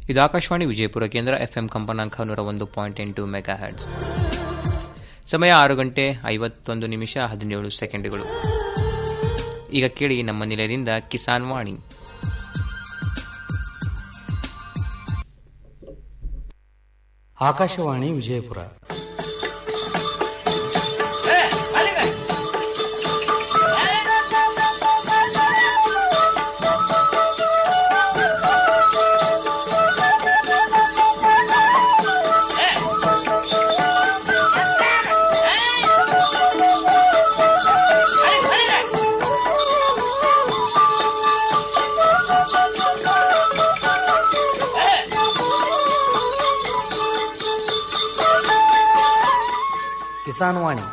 ಇದು ಆಕಾಶವಾಣಿ ವಿಜಯಪುರ ಕೇಂದ್ರ ಎಫ್ಎಂ ಕಂಪನಾಂಕ ನೂರ ಒಂದು ಪಾಯಿಂಟ್ ಎಂಟು ಮೆಗಾ ಹ್ಯಾಡ್ಸ್ ಸಮಯ ಆರು ಗಂಟೆ ಐವತ್ತೊಂದು ನಿಮಿಷ ಹದಿನೇಳು ಸೆಕೆಂಡ್ಗಳು ಈಗ ಕೇಳಿ ನಮ್ಮ ನಿಲಯದಿಂದ ಕಿಸಾನ್ ವಾಣಿ ಆಕಾಶವಾಣಿ ವಿಜಯಪುರ ಕಿಸಾನ್ ವಾಣಿ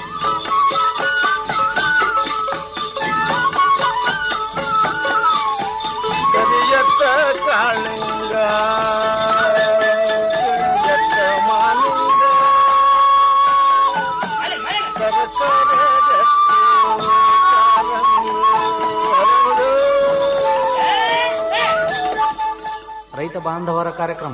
ಕರಿಯತ್ತ ಕಾಳಿಂಗ ಕರಿಯತ್ತ ಮಾಲಿಂಗ ಸರಸರ ಗಟ್ಟಿ ಕಾರಂಗಿ ಹರಡು. ರೈತ ಬಾಂಧವರ ಕಾರ್ಯಕ್ರಮ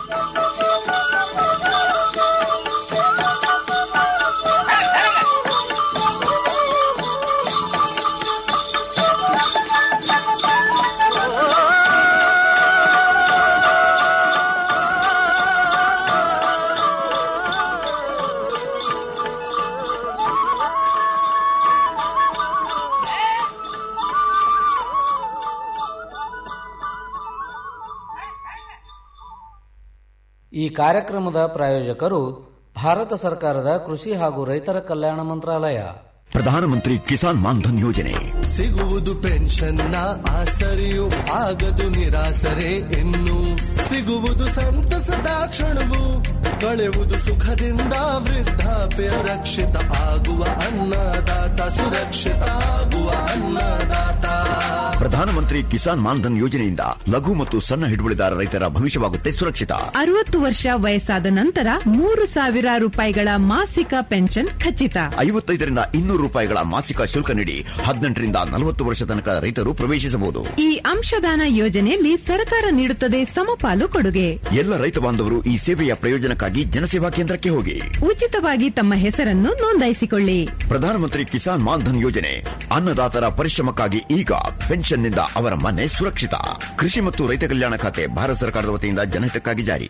ಈ ಕಾರ್ಯಕ್ರಮದ ಪ್ರಾಯೋಜಕರು ಭಾರತ ಸರ್ಕಾರದ ಕೃಷಿ ಹಾಗೂ ರೈತರ ಕಲ್ಯಾಣ ಮಂತ್ರಾಲಯ ಪ್ರಧಾನಮಂತ್ರಿ ಕಿಸಾನ್ ಮಾನ್ಧನ್ ಯೋಜನೆ ಸಿಗುವುದು ಪೆನ್ಷನ್ನ ಆಸರೆಯು ಆಗದು ನಿರಾಸರೆ ಇನ್ನು ಸಿಗುವುದು ಸಂತಸದ ಕ್ಷಣವು ಕಳೆಯುವುದು ಸುಖದಿಂದ ವೃದ್ಧಾಪ್ಯ ರಕ್ಷಿತ ಆಗುವ ಅನ್ನದಾತ ಸುರಕ್ಷಿತ ಆಗುವ ಅನ್ನದಾತ ಪ್ರಧಾನಮಂತ್ರಿ ಕಿಸಾನ್ ಮಾನ್ಧನ್ ಯೋಜನೆಯಿಂದ ಲಘು ಮತ್ತು ಸಣ್ಣ ಹಿಡುವಳಿದಾರ ರೈತರ ಭವಿಷ್ಯವಾಗುತ್ತೆ ಸುರಕ್ಷಿತ ಅರವತ್ತು ವರ್ಷ ವಯಸ್ಸಾದ ನಂತರ ಮೂರು ಸಾವಿರ ರೂಪಾಯಿಗಳ ಮಾಸಿಕ ಪೆನ್ಷನ್ ಖಚಿತ ಐವತ್ತೈದರಿಂದ ಇನ್ನೂರು ರೂಪಾಯಿಗಳ ಮಾಸಿಕ ಶುಲ್ಕ ನೀಡಿ ಹದಿನೆಂಟರಿಂದ ನಲವತ್ತು ವರ್ಷ ತನಕ ರೈತರು ಪ್ರವೇಶಿಸಬಹುದು ಈ ಅಂಶದಾನ ಯೋಜನೆಯಲ್ಲಿ ಸರ್ಕಾರ ನೀಡುತ್ತದೆ ಸಮಪಾಲು ಕೊಡುಗೆ ಎಲ್ಲ ರೈತ ಬಾಂಧವರು ಈ ಸೇವೆಯ ಪ್ರಯೋಜನಕ್ಕಾಗಿ ಜನಸೇವಾ ಕೇಂದ್ರಕ್ಕೆ ಹೋಗಿ ಉಚಿತವಾಗಿ ತಮ್ಮ ಹೆಸರನ್ನು ನೋಂದಾಯಿಸಿಕೊಳ್ಳಿ ಪ್ರಧಾನಮಂತ್ರಿ ಕಿಸಾನ್ ಮಾನ್ಧನ್ ಯೋಜನೆ ಅನ್ನದಾತರ ಪರಿಶ್ರಮಕ್ಕಾಗಿ ಈಗ ಪೆನ್ಷನ್ನಿಂದ ಅವರ ಮನೆ ಸುರಕ್ಷಿತ ಕೃಷಿ ಮತ್ತು ರೈತ ಕಲ್ಯಾಣ ಖಾತೆ ಭಾರತ ಸರ್ಕಾರದ ವತಿಯಿಂದ ಜನಹಿತಕ್ಕಾಗಿ ಜಾರಿ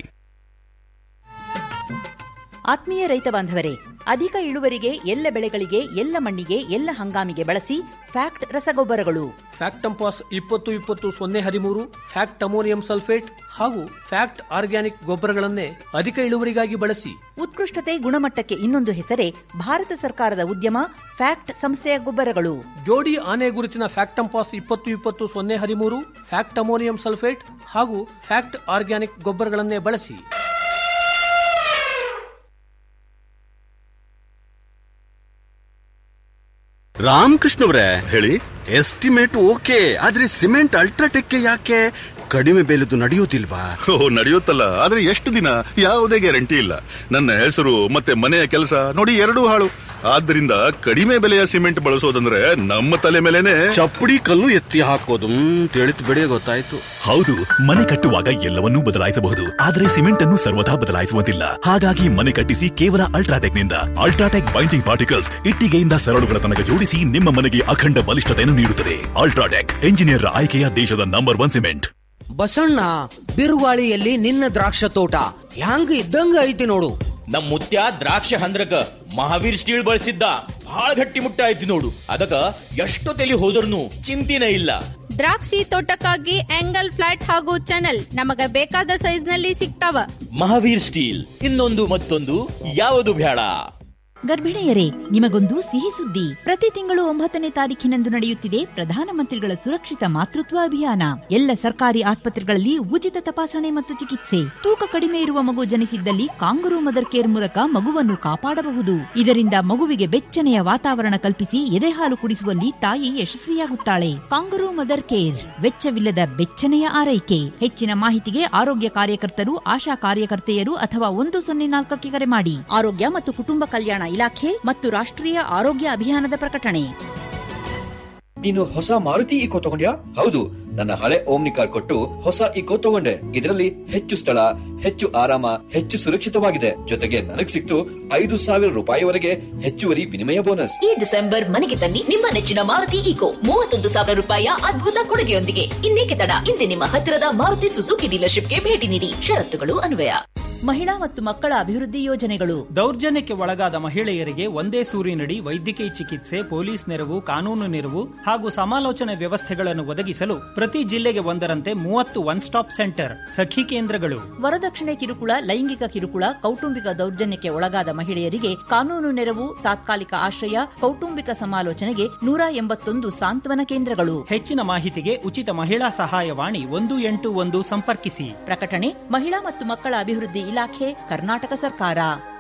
ಆತ್ಮೀಯ ರೈತ ಬಾಂಧವರೇ ಅಧಿಕ ಇಳುವರಿಗೆ ಎಲ್ಲ ಬೆಳೆಗಳಿಗೆ ಎಲ್ಲ ಮಣ್ಣಿಗೆ ಎಲ್ಲ ಹಂಗಾಮಿಗೆ ಬಳಸಿ ಫ್ಯಾಕ್ಟ್ ರಸಗೊಬ್ಬರಗಳು ಫ್ಯಾಕ್ಟಂಪಾಸ್ ಇಪ್ಪತ್ತು ಇಪ್ಪತ್ತು ಸೊನ್ನೆ ಹದಿಮೂರು ಫ್ಯಾಕ್ಟ್ ಅಮೋನಿಯಂ ಸಲ್ಫೇಟ್ ಹಾಗೂ ಫ್ಯಾಕ್ಟ್ ಆರ್ಗ್ಯಾನಿಕ್ ಗೊಬ್ಬರಗಳನ್ನೇ ಅಧಿಕ ಇಳುವರಿಗಾಗಿ ಬಳಸಿ ಉತ್ಕೃಷ್ಟತೆ ಗುಣಮಟ್ಟಕ್ಕೆ ಇನ್ನೊಂದು ಹೆಸರೇ ಭಾರತ ಸರ್ಕಾರದ ಉದ್ಯಮ ಫ್ಯಾಕ್ಟ್ ಸಂಸ್ಥೆಯ ಗೊಬ್ಬರಗಳು ಜೋಡಿ ಆನೆ ಗುರುತಿನ ಫ್ಯಾಕ್ಟಂಪಾಸ್ ಇಪ್ಪತ್ತು ಇಪ್ಪತ್ತು ಸೊನ್ನೆ ಹದಿಮೂರು ಫ್ಯಾಕ್ಟ್ ಅಮೋನಿಯಂ ಸಲ್ಫೇಟ್ ಹಾಗೂ ಫ್ಯಾಕ್ಟ್ ಆರ್ಗ್ಯಾನಿಕ್ ಗೊಬ್ಬರಗಳನ್ನೇ ಬಳಸಿ ರಾಮಕೃಷ್ಣವ್ರೆ ಹೇಳಿ ಎಸ್ಟಿಮೇಟ್ ಓಕೆ ಆದ್ರೆ ಸಿಮೆಂಟ್ ಅಲ್ಟ್ರಾಟೆಕ್ ಯಾಕೆ ಕಡಿಮೆ ಬೆಲೆದು ನಡೆಯುವುದಿಲ್ವಾ ಓ ನಡೆಯುತ್ತಲ್ಲ ಆದ್ರೆ ಎಷ್ಟು ದಿನ ಯಾವುದೇ ಗ್ಯಾರಂಟಿ ಇಲ್ಲ ನನ್ನ ಹೆಸರು ಮತ್ತೆ ಮನೆಯ ಕೆಲಸ ನೋಡಿ ಎರಡೂ ಹಾಳು ಆದ್ರಿಂದ ಕಡಿಮೆ ಬೆಲೆಯ ಸಿಮೆಂಟ್ ಬಳಸೋದಂದ್ರೆ ನಮ್ಮ ತಲೆ ಮೇಲೆನೆ ಚಪ್ಪಡಿ ಕಲ್ಲು ಎತ್ತಿ ಹಾಕೋದು ತಿಳಿತು ಬಿಡಿ ಗೊತ್ತಾಯ್ತು ಹೌದು ಮನೆ ಕಟ್ಟುವಾಗ ಎಲ್ಲವನ್ನೂ ಬದಲಾಯಿಸಬಹುದು ಆದರೆ ಸಿಮೆಂಟ್ ಅನ್ನು ಸರ್ವದಾ ಬದಲಾಯಿಸುವಂತಿಲ್ಲ ಹಾಗಾಗಿ ಮನೆ ಕಟ್ಟಿಸಿ ಕೇವಲ ಅಲ್ಟ್ರಾಟೆಕ್ ನಿಂದ ಅಲ್ಟ್ರಾಟೆಕ್ ಬೈಂಡಿಂಗ್ ಪಾರ್ಟಿಕಲ್ಸ್ ಇಟ್ಟಿಗೆಯಿಂದ ಸರಳುಗಳ ತನಕ ಜೋಡಿಸಿ ನಿಮ್ಮ ಮನೆಗೆ ಅಖಂಡ ಬಲಿಷ್ಠತೆಯನ್ನು ನೀಡುತ್ತದೆ ಅಲ್ಟ್ರಾಟೆಕ್ ಎಂಜಿನಿಯರ್ ಆಯ್ಕೆಯ ದೇಶದ ನಂಬರ್ ಒನ್ ಸಿಮೆಂಟ್ ಬಸಣ್ಣ ಬಿರುಗಾಳಿಯಲ್ಲಿ ನಿನ್ನ ದ್ರಾಕ್ಷ ತೋಟ ಹ್ಯಾಂಗ ಇದ್ದಂಗ ಐತಿ ನೋಡು ನಮ್ ಮುತ್ಯ ದ್ರಾಕ್ಷ ಹಂದ್ರಕ ಮಹಾವೀರ್ ಸ್ಟೀಲ್ ಬಳಸಿದ್ದ ಬಹಳ ಗಟ್ಟಿ ಮುಟ್ಟ ಐತಿ ನೋಡು ಅದಕ್ಕ ಎಷ್ಟು ತಲಿ ಹೋದ್ರೂ ಚಿಂತಿನ ಇಲ್ಲ ದ್ರಾಕ್ಷಿ ತೋಟಕ್ಕಾಗಿ ಆಂಗಲ್ ಫ್ಲಾಟ್ ಹಾಗೂ ಚಾನಲ್ ನಮಗ ಬೇಕಾದ ಸೈಜ್ ನಲ್ಲಿ ಸಿಗ್ತಾವ ಮಹಾವೀರ್ ಸ್ಟೀಲ್ ಇನ್ನೊಂದು ಮತ್ತೊಂದು ಯಾವುದು ಬೇಡ ಗರ್ಭಿಣಿಯರೇ ನಿಮಗೊಂದು ಸಿಹಿ ಸುದ್ದಿ ಪ್ರತಿ ತಿಂಗಳು ಒಂಬತ್ತನೇ ತಾರೀಖಿನಂದು ನಡೆಯುತ್ತಿದೆ ಪ್ರಧಾನಮಂತ್ರಿಗಳ ಸುರಕ್ಷಿತ ಮಾತೃತ್ವ ಅಭಿಯಾನ ಎಲ್ಲ ಸರ್ಕಾರಿ ಆಸ್ಪತ್ರೆಗಳಲ್ಲಿ ಉಚಿತ ತಪಾಸಣೆ ಮತ್ತು ಚಿಕಿತ್ಸೆ ತೂಕ ಕಡಿಮೆ ಇರುವ ಮಗು ಜನಿಸಿದ್ದಲ್ಲಿ ಕಾಂಗರು ಮದರ್ ಕೇರ್ ಮೂಲಕ ಮಗುವನ್ನು ಕಾಪಾಡಬಹುದು ಇದರಿಂದ ಮಗುವಿಗೆ ಬೆಚ್ಚನೆಯ ವಾತಾವರಣ ಕಲ್ಪಿಸಿ ಎದೆಹಾಲು ಕುಡಿಸುವಲ್ಲಿ ತಾಯಿ ಯಶಸ್ವಿಯಾಗುತ್ತಾಳೆ ಕಾಂಗರು ಮದರ್ ಕೇರ್ ವೆಚ್ಚವಿಲ್ಲದ ಬೆಚ್ಚನೆಯ ಆರೈಕೆ ಹೆಚ್ಚಿನ ಮಾಹಿತಿಗೆ ಆರೋಗ್ಯ ಕಾರ್ಯಕರ್ತರು ಆಶಾ ಕಾರ್ಯಕರ್ತೆಯರು ಅಥವಾ ಒಂದು ಸೊನ್ನೆ ನಾಲ್ಕಕ್ಕೆ ಕರೆ ಮಾಡಿ ಆರೋಗ್ಯ ಮತ್ತು ಕುಟುಂಬ ಕಲ್ಯಾಣ ಇಲಾಖೆ ಮತ್ತು ರಾಷ್ಟ್ರೀಯ ಆರೋಗ್ಯ ಅಭಿಯಾನದ ಪ್ರಕಟಣೆ ನೀನು ಹೊಸ ಮಾರುತಿ ಇಕೋ ತಗೊಂಡ್ಯಾ ಹೌದು ನನ್ನ ಹಳೆ ಓಮ್ನಿ ಕಾರ್ ಕೊಟ್ಟು ಹೊಸ ಇಕೋ ತಗೊಂಡೆ ಇದರಲ್ಲಿ ಹೆಚ್ಚು ಸ್ಥಳ ಹೆಚ್ಚು ಆರಾಮ ಹೆಚ್ಚು ಸುರಕ್ಷಿತವಾಗಿದೆ ಜೊತೆಗೆ ನನಗ್ ಸಿಕ್ತು ಐದು ಸಾವಿರ ರೂಪಾಯಿವರೆಗೆ ಹೆಚ್ಚುವರಿ ವಿನಿಮಯ ಬೋನಸ್ ಈ ಡಿಸೆಂಬರ್ ಮನೆಗೆ ತನ್ನಿ ನಿಮ್ಮ ನೆಚ್ಚಿನ ಮಾರುತಿ ಈಕೋ ಮೂವತ್ತೊಂದು ಸಾವಿರ ರೂಪಾಯಿಯ ಅದ್ಭುತ ಕೊಡುಗೆಯೊಂದಿಗೆ ಇನ್ನೇಕೆ ತಡ ಇಂದೇ ನಿಮ್ಮ ಹತ್ತಿರದ ಮಾರುತಿ ಸುಜುಕಿ ಡೀಲರ್ಶಿಪ್ಗೆ ಭೇಟಿ ನೀಡಿ ಷರತ್ತುಗಳು ಅನ್ವಯ ಮಹಿಳಾ ಮತ್ತು ಮಕ್ಕಳ ಅಭಿವೃದ್ಧಿ ಯೋಜನೆಗಳು ದೌರ್ಜನ್ಯಕ್ಕೆ ಒಳಗಾದ ಮಹಿಳೆಯರಿಗೆ ಒಂದೇ ಸೂರಿನಡಿ ವೈದ್ಯಕೀಯ ಚಿಕಿತ್ಸೆ ಪೊಲೀಸ್ ನೆರವು ಕಾನೂನು ನೆರವು ಹಾಗೂ ಸಮಾಲೋಚನೆ ವ್ಯವಸ್ಥೆಗಳನ್ನು ಒದಗಿಸಲು ಪ್ರತಿ ಜಿಲ್ಲೆಗೆ ಒಂದರಂತೆ ಮೂವತ್ತು ಒನ್ ಸ್ಟಾಪ್ ಸೆಂಟರ್ ಸಖಿ ಕೇಂದ್ರಗಳು ವರದಕ್ಷಿಣೆ ಕಿರುಕುಳ ಲೈಂಗಿಕ ಕಿರುಕುಳ ಕೌಟುಂಬಿಕ ದೌರ್ಜನ್ಯಕ್ಕೆ ಒಳಗಾದ ಮಹಿಳೆಯರಿಗೆ ಕಾನೂನು ನೆರವು ತಾತ್ಕಾಲಿಕ ಆಶ್ರಯ ಕೌಟುಂಬಿಕ ಸಮಾಲೋಚನೆಗೆ ನೂರ ಎಂಬತ್ತೊಂದು ಸಾಂತ್ವನ ಕೇಂದ್ರಗಳು ಹೆಚ್ಚಿನ ಮಾಹಿತಿಗೆ ಉಚಿತ ಮಹಿಳಾ ಸಹಾಯವಾಣಿ ಒಂದು ಎಂಟು ಒಂದು ಸಂಪರ್ಕಿಸಿ ಪ್ರಕಟಣೆ ಮಹಿಳಾ ಮತ್ತು ಮಕ್ಕಳ ಅಭಿವೃದ್ಧಿ ಇಲಾಖೆ ಕರ್ನಾಟಕ ಸರ್ಕಾರ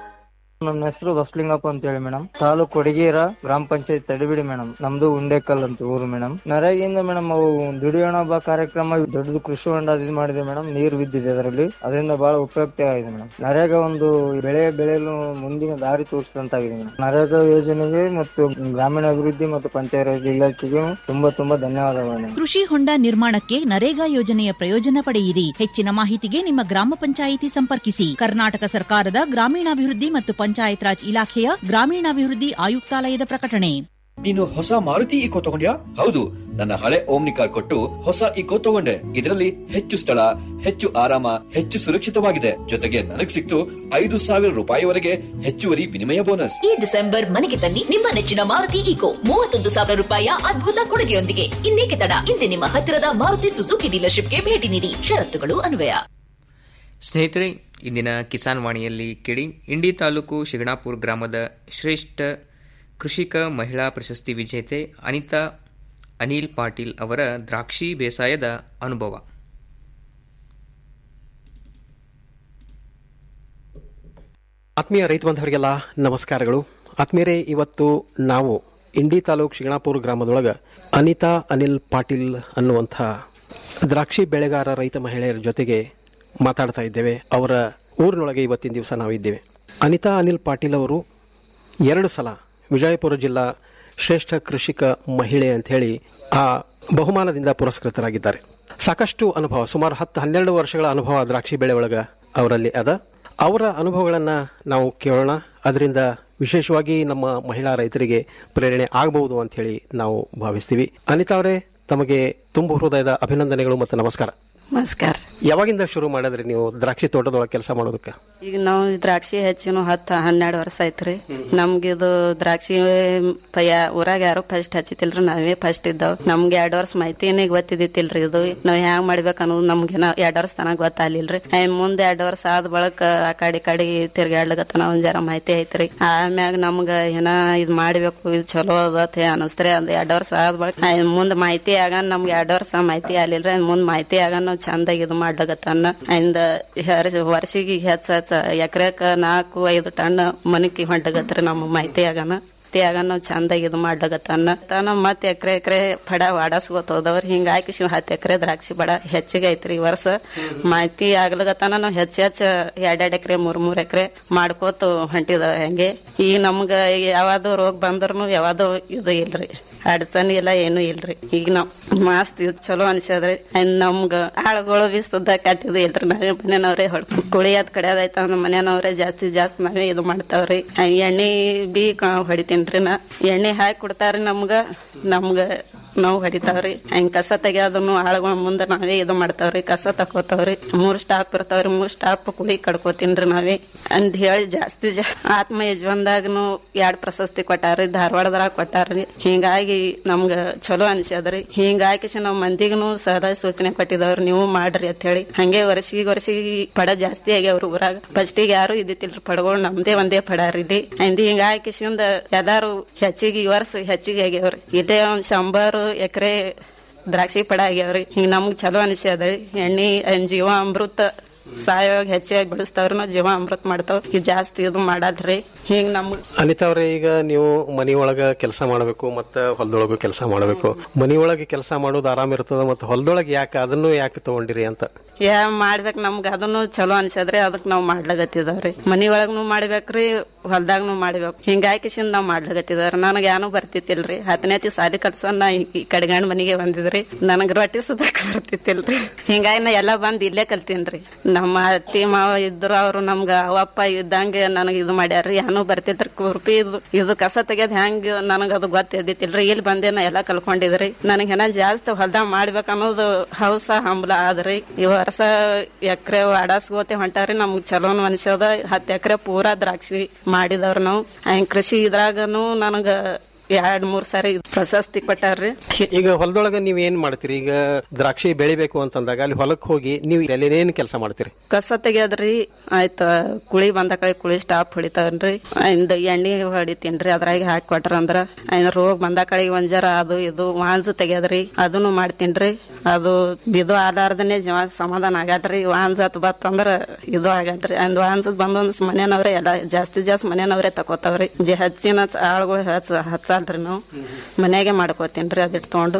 ನಮ್ಮ ಹೆಸರು ಬಸ್ಲಿಂಗಪ್ಪ ಅಂತ ಹೇಳಿ ಮೇಡಮ್ ತಾಲೂಕು ಕೊಡಗೇರ ಗ್ರಾಮ ಪಂಚಾಯತ್ ತಡಿಬಿಡಿ ಮೇಡಮ್ ನಮ್ದು ಉಂಡೇಕಲ್ ಅಂತ ಊರು ಮೇಡಮ್ ನರೇಗಿಂದ ಮೇಡಮ್ ಅವು ದುಡಿಯೋಣ ಬಾ ಕಾರ್ಯಕ್ರಮ ದೊಡ್ಡದು ಕೃಷಿ ಹೊಂಡ ಇದು ಮಾಡಿದೆ ಮೇಡಮ್ ನೀರು ಬಿದ್ದಿದೆ ಅದರಲ್ಲಿ ಅದರಿಂದ ಬಹಳ ಉಪಯುಕ್ತ ಆಗಿದೆ ಮೇಡಮ್ ನರೇಗಾ ಒಂದು ಬೆಳೆ ಬೆಳೆಯಲು ಮುಂದಿನ ದಾರಿ ತೋರಿಸಿದಂತಾಗಿದೆ ಮೇಡಮ್ ನರೇಗಾ ಯೋಜನೆಗೆ ಮತ್ತು ಗ್ರಾಮೀಣ ಅಭಿವೃದ್ಧಿ ಮತ್ತು ಪಂಚಾಯತ್ ಇಲಾಖೆಗೆ ತುಂಬಾ ತುಂಬಾ ಧನ್ಯವಾದಗಳು ಮೇಡಮ್ ಕೃಷಿ ಹೊಂಡ ನಿರ್ಮಾಣಕ್ಕೆ ನರೇಗಾ ಯೋಜನೆಯ ಪ್ರಯೋಜನ ಪಡೆಯಿರಿ ಹೆಚ್ಚಿನ ಮಾಹಿತಿಗೆ ನಿಮ್ಮ ಗ್ರಾಮ ಪಂಚಾಯಿತಿ ಸಂಪರ್ಕಿಸಿ ಕರ್ನಾಟಕ ಸರ್ಕಾರದ ಗ್ರಾಮೀಣಾಭಿವೃದ್ಧಿ ಮತ್ತು ಪಂಚಾಯತ್ ರಾಜ್ ಇಲಾಖೆಯ ಗ್ರಾಮೀಣಾಭಿವೃದ್ಧಿ ಆಯುಕ್ತಾಲಯದ ಪ್ರಕಟಣೆ ನೀನು ಹೊಸ ಮಾರುತಿ ಇಕೋ ತಗೊಂಡ್ಯಾ ಹೌದು ನನ್ನ ಹಳೆ ಓಮ್ನಿ ಕಾರ್ ಕೊಟ್ಟು ಹೊಸ ಇಕೋ ತಗೊಂಡೆ ಇದರಲ್ಲಿ ಹೆಚ್ಚು ಸ್ಥಳ ಹೆಚ್ಚು ಆರಾಮ ಹೆಚ್ಚು ಸುರಕ್ಷಿತವಾಗಿದೆ ಜೊತೆಗೆ ನನಗ್ ಸಿಕ್ತು ಐದು ಸಾವಿರ ರೂಪಾಯಿವರೆಗೆ ಹೆಚ್ಚುವರಿ ವಿನಿಮಯ ಬೋನಸ್ ಈ ಡಿಸೆಂಬರ್ ಮನೆಗೆ ತನ್ನಿ ನಿಮ್ಮ ನೆಚ್ಚಿನ ಮಾರುತಿ ಈಕೋ ಮೂವತ್ತೊಂದು ಸಾವಿರ ರೂಪಾಯಿಯ ಅದ್ಭುತ ಕೊಡುಗೆಯೊಂದಿಗೆ ಇನ್ನೇಕೆ ತಡ ಇಂದೇ ನಿಮ್ಮ ಹತ್ತಿರದ ಮಾರುತಿ ಸುಜುಕಿ ಡೀಲರ್ಶಿಪ್ಗೆ ಭೇಟಿ ನೀಡಿ ಷರತ್ತುಗಳು ಅನ್ವಯ ಸ್ನೇಹಿತರೆ ಇಂದಿನ ಕಿಸಾನ್ ವಾಣಿಯಲ್ಲಿ ಕೇಳಿ ಇಂಡಿ ತಾಲೂಕು ಶಿಗಣಾಪುರ ಗ್ರಾಮದ ಶ್ರೇಷ್ಠ ಕೃಷಿಕ ಮಹಿಳಾ ಪ್ರಶಸ್ತಿ ವಿಜೇತೆ ಅನಿತಾ ಅನಿಲ್ ಪಾಟೀಲ್ ಅವರ ದ್ರಾಕ್ಷಿ ಬೇಸಾಯದ ಅನುಭವ ಆತ್ಮೀಯ ರೈತ ಬಾಂಧವರಿಗೆಲ್ಲ ನಮಸ್ಕಾರಗಳು ಆತ್ಮೀಯರೇ ಇವತ್ತು ನಾವು ಇಂಡಿ ತಾಲೂಕು ಶಿಗಣಾಪುರ ಗ್ರಾಮದೊಳಗೆ ಅನಿತಾ ಅನಿಲ್ ಪಾಟೀಲ್ ಅನ್ನುವಂಥ ದ್ರಾಕ್ಷಿ ಬೆಳೆಗಾರ ರೈತ ಮಹಿಳೆಯರ ಜೊತೆಗೆ ಮಾತಾಡ್ತಾ ಇದ್ದೇವೆ ಅವರ ಊರಿನೊಳಗೆ ಇವತ್ತಿನ ದಿವಸ ನಾವಿದ್ದೇವೆ ಅನಿತಾ ಅನಿಲ್ ಪಾಟೀಲ್ ಅವರು ಎರಡು ಸಲ ವಿಜಯಪುರ ಜಿಲ್ಲಾ ಶ್ರೇಷ್ಠ ಕೃಷಿಕ ಮಹಿಳೆ ಅಂತ ಹೇಳಿ ಆ ಬಹುಮಾನದಿಂದ ಪುರಸ್ಕೃತರಾಗಿದ್ದಾರೆ ಸಾಕಷ್ಟು ಅನುಭವ ಸುಮಾರು ಹತ್ತು ಹನ್ನೆರಡು ವರ್ಷಗಳ ಅನುಭವ ದ್ರಾಕ್ಷಿ ಬೆಳೆ ಒಳಗ ಅವರಲ್ಲಿ ಅದ ಅವರ ಅನುಭವಗಳನ್ನು ನಾವು ಕೇಳೋಣ ಅದರಿಂದ ವಿಶೇಷವಾಗಿ ನಮ್ಮ ಮಹಿಳಾ ರೈತರಿಗೆ ಪ್ರೇರಣೆ ಆಗಬಹುದು ಅಂತ ಹೇಳಿ ನಾವು ಭಾವಿಸ್ತೀವಿ ಅನಿತಾ ಅವರೇ ತಮಗೆ ತುಂಬ ಹೃದಯದ ಅಭಿನಂದನೆಗಳು ಮತ್ತು ನಮಸ್ಕಾರ ನಮಸ್ಕಾರ ಯಾವಾಗಿಂದ ಶುರು ಮಾಡಿದ್ರಿ ನೀವು ದ್ರಾಕ್ಷಿ ತೋಟದೊಳಗೆ ಕೆಲಸ ಮಾಡೋದಕ್ಕೆ ಈಗ ನಾವು ದ್ರಾಕ್ಷಿ ಹೆಚ್ಚಿನ ಹತ್ತು ಹನ್ನೆರಡು ವರ್ಷ ಆಯ್ತ್ರಿ ನಮ್ಗೆ ಇದು ದ್ರಾಕ್ಷಿ ಪಯ ಊರಾಗ ಯಾರು ಫಸ್ಟ್ ಹಚ್ಚಿತಿಲ್ರಿ ನಾವೇ ಫಸ್ಟ್ ಇದ್ದಾವ್ ನಮ್ಗೆ ಎರಡ್ ವರ್ಷ ಮಾಹಿತಿನೇ ಗೊತ್ತಿದ್ದಿತ್ತಿಲ್ರಿ ಇದು ನಾವ್ ಹ್ಯಾಂಗ್ ಮಾಡ್ಬೇಕು ಅನ್ನೋದು ನಮ್ಗೆ ಎರಡ್ ವರ್ಷ ತನಕ ಗೊತ್ತಾಗ್ಲಿಲ್ರಿ ಮುಂದೆ ಎರಡ್ ವರ್ಷ ಆದ ಬಳಕ ಆ ಕಡೆ ಈ ಕಡೆ ತಿರ್ಗಾಡ್ಲಕತ್ತ ಒಂದ್ ಜರ ಮಾಹಿತಿ ಐತ್ರಿ ಆಮ್ಯಾಗ ನಮ್ಗ ಏನ ಇದ್ ಮಾಡ್ಬೇಕು ಇದು ಚಲೋ ಅದತ್ತೆ ಅನಸ್ತ್ರಿ ಅದ್ ಎರಡ್ ವರ್ಷ ಆದ ಬಳಕ ಮುಂದ್ ಮಾಹಿತಿ ಆಗ ನಮ್ಗೆ ಎರಡ್ ವರ್ಷ ಮಾಹಿತಿ ಆಗ್ಲಿಲ್ರಿ ಮುಂದ್ ಮಾಹಿತಿ ಆಗ ನಾವ್ ಚಂದಾಗಿ ಇದು ಮಾಡ್ಲಕತ್ತನ್ನ ಇಂದ ವರ್ಷಿಗೆ ಹೆಚ್ಚ ಹೆಚ್ಚ ಎಕರೆಕ ನಾಲ್ಕು ಐದು ಟನ್ ಮನಿಕಿ ಹೊಂಟಗತ್ರಿ ನಮ್ಮ ಮಾಹಿತಿ ಆಗನ ಆಗ ನಾವು ಚಂದಾಗಿ ಇದು ಮಾಡ್ಲಕತ್ತನ್ನ ತಾನ ಮತ್ ಎಕರೆ ಎಕರೆ ಪಡ ವಾಡಸ್ಕೋತ ಹೋದವ್ರ ಹಿಂಗಾಗಿ ಹತ್ತು ಎಕರೆ ದ್ರಾಕ್ಷಿ ಬಡ ಹೆಚ್ಚಿಗೆ ಐತ್ರಿ ಈ ವರ್ಷ ಮಾಹಿತಿ ಆಗ್ಲಕತ್ತಾನ ನಾವು ಹೆಚ್ಚ ಹೆಚ್ಚ ಎರಡೆರಡ್ ಎಕರೆ ಮೂರ್ ಮೂರ್ ಎಕರೆ ಮಾಡ್ಕೋತ ಹೊಂಟಿದ ಹೆಂಗೆ ಈಗ ನಮ್ಗ ಯಾವ್ದು ರೋಗ ಬಂದ್ರು ಯಾವ್ದು ಇದು ಇಲ್ರಿ ಅಡಚಣೆ ಇಲ್ಲ ಏನು ಇಲ್ರಿ ಈಗ ನಾವ್ ಮಸ್ತ್ ಇದ್ ಚಲೋ ಅನ್ಸದ್ರಿ ನಮ್ಗ ಆಳುಗಳು ಬಿ ಸುದ್ದ ಕಟ್ಟಿದ್ ಇಲ್ರಿ ನಾವೇ ಮನೆಯವ್ರೆ ಕುಳಿಯದ್ ಕಡೆಯದೈತ ನಮ್ಮ ಮನೆಯವ್ರೆ ಜಾಸ್ತಿ ಜಾಸ್ತಿ ನಾವೇ ಇದು ಮಾಡ್ತಾವ್ರಿ ಎಣ್ಣೆ ಬಿ ಹೊಡಿತೀನ್ರಿ ನಾ ಎಣ್ಣೆ ಹಾಕಿ ಕೊಡ್ತಾರ್ರಿ ನಮ್ಗ ನಮ್ಗ ನಾವು ಹೊಡಿತಾವ್ರಿ ಹಂಗ ಕಸ ತೆಗಿಯೋದನ್ನು ಆಳುಗಳ ಮುಂದೆ ನಾವೇ ಇದು ಮಾಡ್ತಾವ್ರಿ ಕಸ ತಕೋತಾವ್ರಿ ಮೂರ್ ಸ್ಟಾಪ್ ಇರ್ತಾವ್ರಿ ಮೂರ್ ಸ್ಟಾಪ್ ಕುಳಿ ಕಡ್ಕೋತೀನ್ರಿ ನಾವೇ ಅಂದ್ ಹೇಳಿ ಜಾಸ್ತಿ ಜಾ ಆತ್ಮ ಯಜಮಾನ್ದಾಗನು ಎರಡ್ ಪ್ರಶಸ್ತಿ ಕೊಟ್ಟಾರ್ರಿ ಧಾರವಾಡದಾಗ ಕೊಟ್ಟಾರ್ರಿ ಹಿಂಗಾಗಿ ನಮ್ಗ ಚಲೋ ಅನ್ಸದ್ರಿ ಹಿಂಗಾಗಿ ನಾವ್ ಮಂದಿಗೂ ಸಲಹೆ ಸೂಚನೆ ಕೊಟ್ಟಿದವ್ರಿ ನೀವು ಮಾಡ್ರಿ ಅಂತ ಹೇಳಿ ಹಂಗೆ ವರ್ಷಿಗೆ ವರ್ಷಿಗೆ ಪಡ ಜಾಸ್ತಿ ಆಗ್ಯಾವ್ರಿ ಊರಾಗ ಫಸ್ಟಿಗೆ ಯಾರು ಇದ್ದಿತ್ತಿಲ್ರಿ ಪಡಗಳು ನಮ್ದೇ ಒಂದೇ ಪಡಾರಿ ಇಲ್ಲಿ ಅಂದ್ ಹಿಂಗಾಗಿ ಎಲ್ಲಾರು ಹೆಚ್ಚಿಗೆ ಈ ವರ್ಷ ಹೆಚ್ಚಿಗೆ ಆಗ್ಯಾವ್ರಿ ಇದೇ ಒಂದ್ ಶಂಬರ್ ಎಕರೆ ದ್ರಾಕ್ಷಿ ಪಡ ಆಗ್ಯಾವ್ರಿ ಹಿಂಗ ನಮ್ಗ್ ಚಲೋ ಅನಿಸ್ಯದ್ರಿ ಎಣ್ಣೆ ಜೀವ ಅಮೃತ ಸಾಯೋಗ ಹೆಚ್ಚಾಗಿ ಬೆಳೆಸ್ತಾವ್ರಿ ನಾವು ಜೀವ ಅಮೃತ ಮಾಡ್ತಾವ್ ಇದು ಜಾಸ್ತಿ ಇದು ಮಾಡಲ್ರಿ ಹಿಂಗ್ ನಮ್ಗ್ ಅನಿತಾ ಅವ್ರೆ ಈಗ ನೀವು ಮನಿಯೊಳಗ ಕೆಲಸ ಮಾಡಬೇಕು ಮತ್ತೆ ಹೊಲದೊಳಗೂ ಕೆಲಸ ಮಾಡಬೇಕು ಮನಿಯೊಳಗೆ ಕೆಲಸ ಮಾಡೋದು ಆರಾಮ ಇರ್ತದ ಮತ್ತೆ ಹೊಲದೊಳಗೆ ಯಾಕೆ ಅದನ್ನು ಯಾಕೆ ತಗೊಂಡಿರಿ ಅಂತ ಯಾ ಮಾಡ್ಬೇಕು ನಮ್ಗ ಅದನ್ನು ಚಲೋ ಅನ್ಸದ್ರಿ ಅದಕ್ ನಾವ್ ಮಾಡ್ಲಾಗತ್ತಿದವ್ರಿ ಮನಿ ಒಳಗ್ನು ಮಾಡ್ಬೇಕ್ರಿ ಹೊಲ್ದಾಗ್ನು ಮಾಡ್ಬೇಕು ಹಿಂಗಾಕಿಸಿಂದ ನಾವ್ ಮಾಡ್ಲಾಗತ್ತಿದವ್ರಿ ನನಗ ಏನೂ ಬರ್ತಿತ್ತಿಲ್ರಿ ಹತ್ತನೇತಿ ಸಾಲಿ ಕಲ್ಸ ನಾ ಈ- ಈ ಕಡೆಗಂಡ್ ಮನಿಗೆ ಬಂದಿದ್ರಿ ನನಗ್ ರೊಟ್ಟಿ ಸುದಾಕ ಬರ್ತಿತ್ತಿಲ್ರಿ ಹಿಂಗಾಗಿ ನಾ ಎಲ್ಲಾ ಬಂದ್ ಇಲ್ಲೇ ಕಲ್ತೀನ್ರಿ ನಮ್ಮ ಅತ್ತಿ ಮಾವ ಇದ್ರು ಅವ್ರು ನಮ್ಗ ಅವಪ್ಪ ಇದ್ದಂಗೆ ನನಗ್ ಇದು ಮಾಡ್ಯಾರ್ರಿ ಏನೂ ಬರ್ತಿತ್ರಿ ಕುರ್ಪಿ ಇದು ಇದು ಕಸ ತೆಗ್ಯದ್ ಹೆಂಗ್ ನನಗ್ ಅದು ಗೊತ್ತಿದ್ದಿತ್ತಿಲ್ರಿ ಇಲ್ಲಿ ಬಂದೆ ನಾ ಎಲ್ಲಾ ಕಲ್ಕೊಂಡಿದ್ರಿ ನನಗ್ ಏನ ಜಾಸ್ತಿ ಹೊಲ್ದಾಗ ಮಾಡ್ಬೇಕು ಅನ್ನೋದು ಹೌಸ ಹಂಬಲ ಆದ್ರಿ ಈ ವರ್ಷ ಎಕರೆ ವಾಡಾಸ್ಗೋತೆ ಹೊಂಟಾರಿ ನಮ್ಗ್ ಚಲೋನು ಅನ್ಸದ ಹತ್ತು ಎಕರೆ ಪೂರಾ ದ್ರಾಕ್ಷಿ ಮಾಡಿದವ್ರ ನಾವು ಹಂಗ್ ಕೃಷಿ ಇದ್ರಾಗನು ನನಗ ಎರಡ್ ಮೂರ್ ಸಾರಿ ಪ್ರಶಸ್ತಿ ಕೊಟ್ಟಾರ್ರಿ ಈಗ ಹೊಲದೊಳಗ ನೀವ್ ಏನ್ ಮಾಡ್ತೀರಿ ಈಗ ದ್ರಾಕ್ಷಿ ಬೆಳಿಬೇಕು ಅಂತಂದಾಗ ಅಲ್ಲಿ ಹೊಲಕ್ ಹೋಗಿ ನೀವು ಏನ್ ಕೆಲಸ ಮಾಡ್ತೀರಿ ಕಸ ತೆಗಿಯೋದ್ರಿ ಆಯ್ತ ಕುಳಿ ಬಂದ ಕಡೆ ಕುಳಿ ಸ್ಟಾಪ್ ಹೊಡಿತಾವನ್ರಿ ಇಂದ ಎಣ್ಣೆ ಹೊಡಿತೀನ್ರಿ ಅದ್ರಾಗ ಹಾಕಿ ಕೊಟ್ರ ಅಂದ್ರ ಐನ್ ರೋಗ ಬಂದ ಕಡೆ ಒಂದ್ ಜರ ಅದು ಇದು ವಾಂಜ್ ತೆಗಿಯೋದ್ರಿ ಅದನ್ನು ಮಾಡ್ತೀನ್ರಿ ಅದು ಇದು ಆಲಾರ್ದನೆ ಜೀವ ಸಮಾಧಾನ ಆಗಲ್ರಿ ವಾಂಜ್ ಹತ್ ಬತ್ತಂದ್ರ ಇದು ಆಗಲ್ರಿ ಅಂದ್ ವಾಂಜ್ ಬಂದ್ ಮನೆಯವ್ರೆ ಎಲ್ಲ ಜಾಸ್ತಿ ಜಾಸ್ತಿ ಮನೆಯವ್ರೆ ತಕೋತಾವ್ರಿ ಜಿ ಹಚ್ಚಿನ ಆಳುಗಳು ಹಚ್ಚ ಹಚ್ಚಲ್ರಿ ನಾವು ಮನ್ಯಾಗೆ ಮಾಡ್ಕೋತೀನ್ರಿ ಅದಿಟ್ಟು ತಗೊಂಡು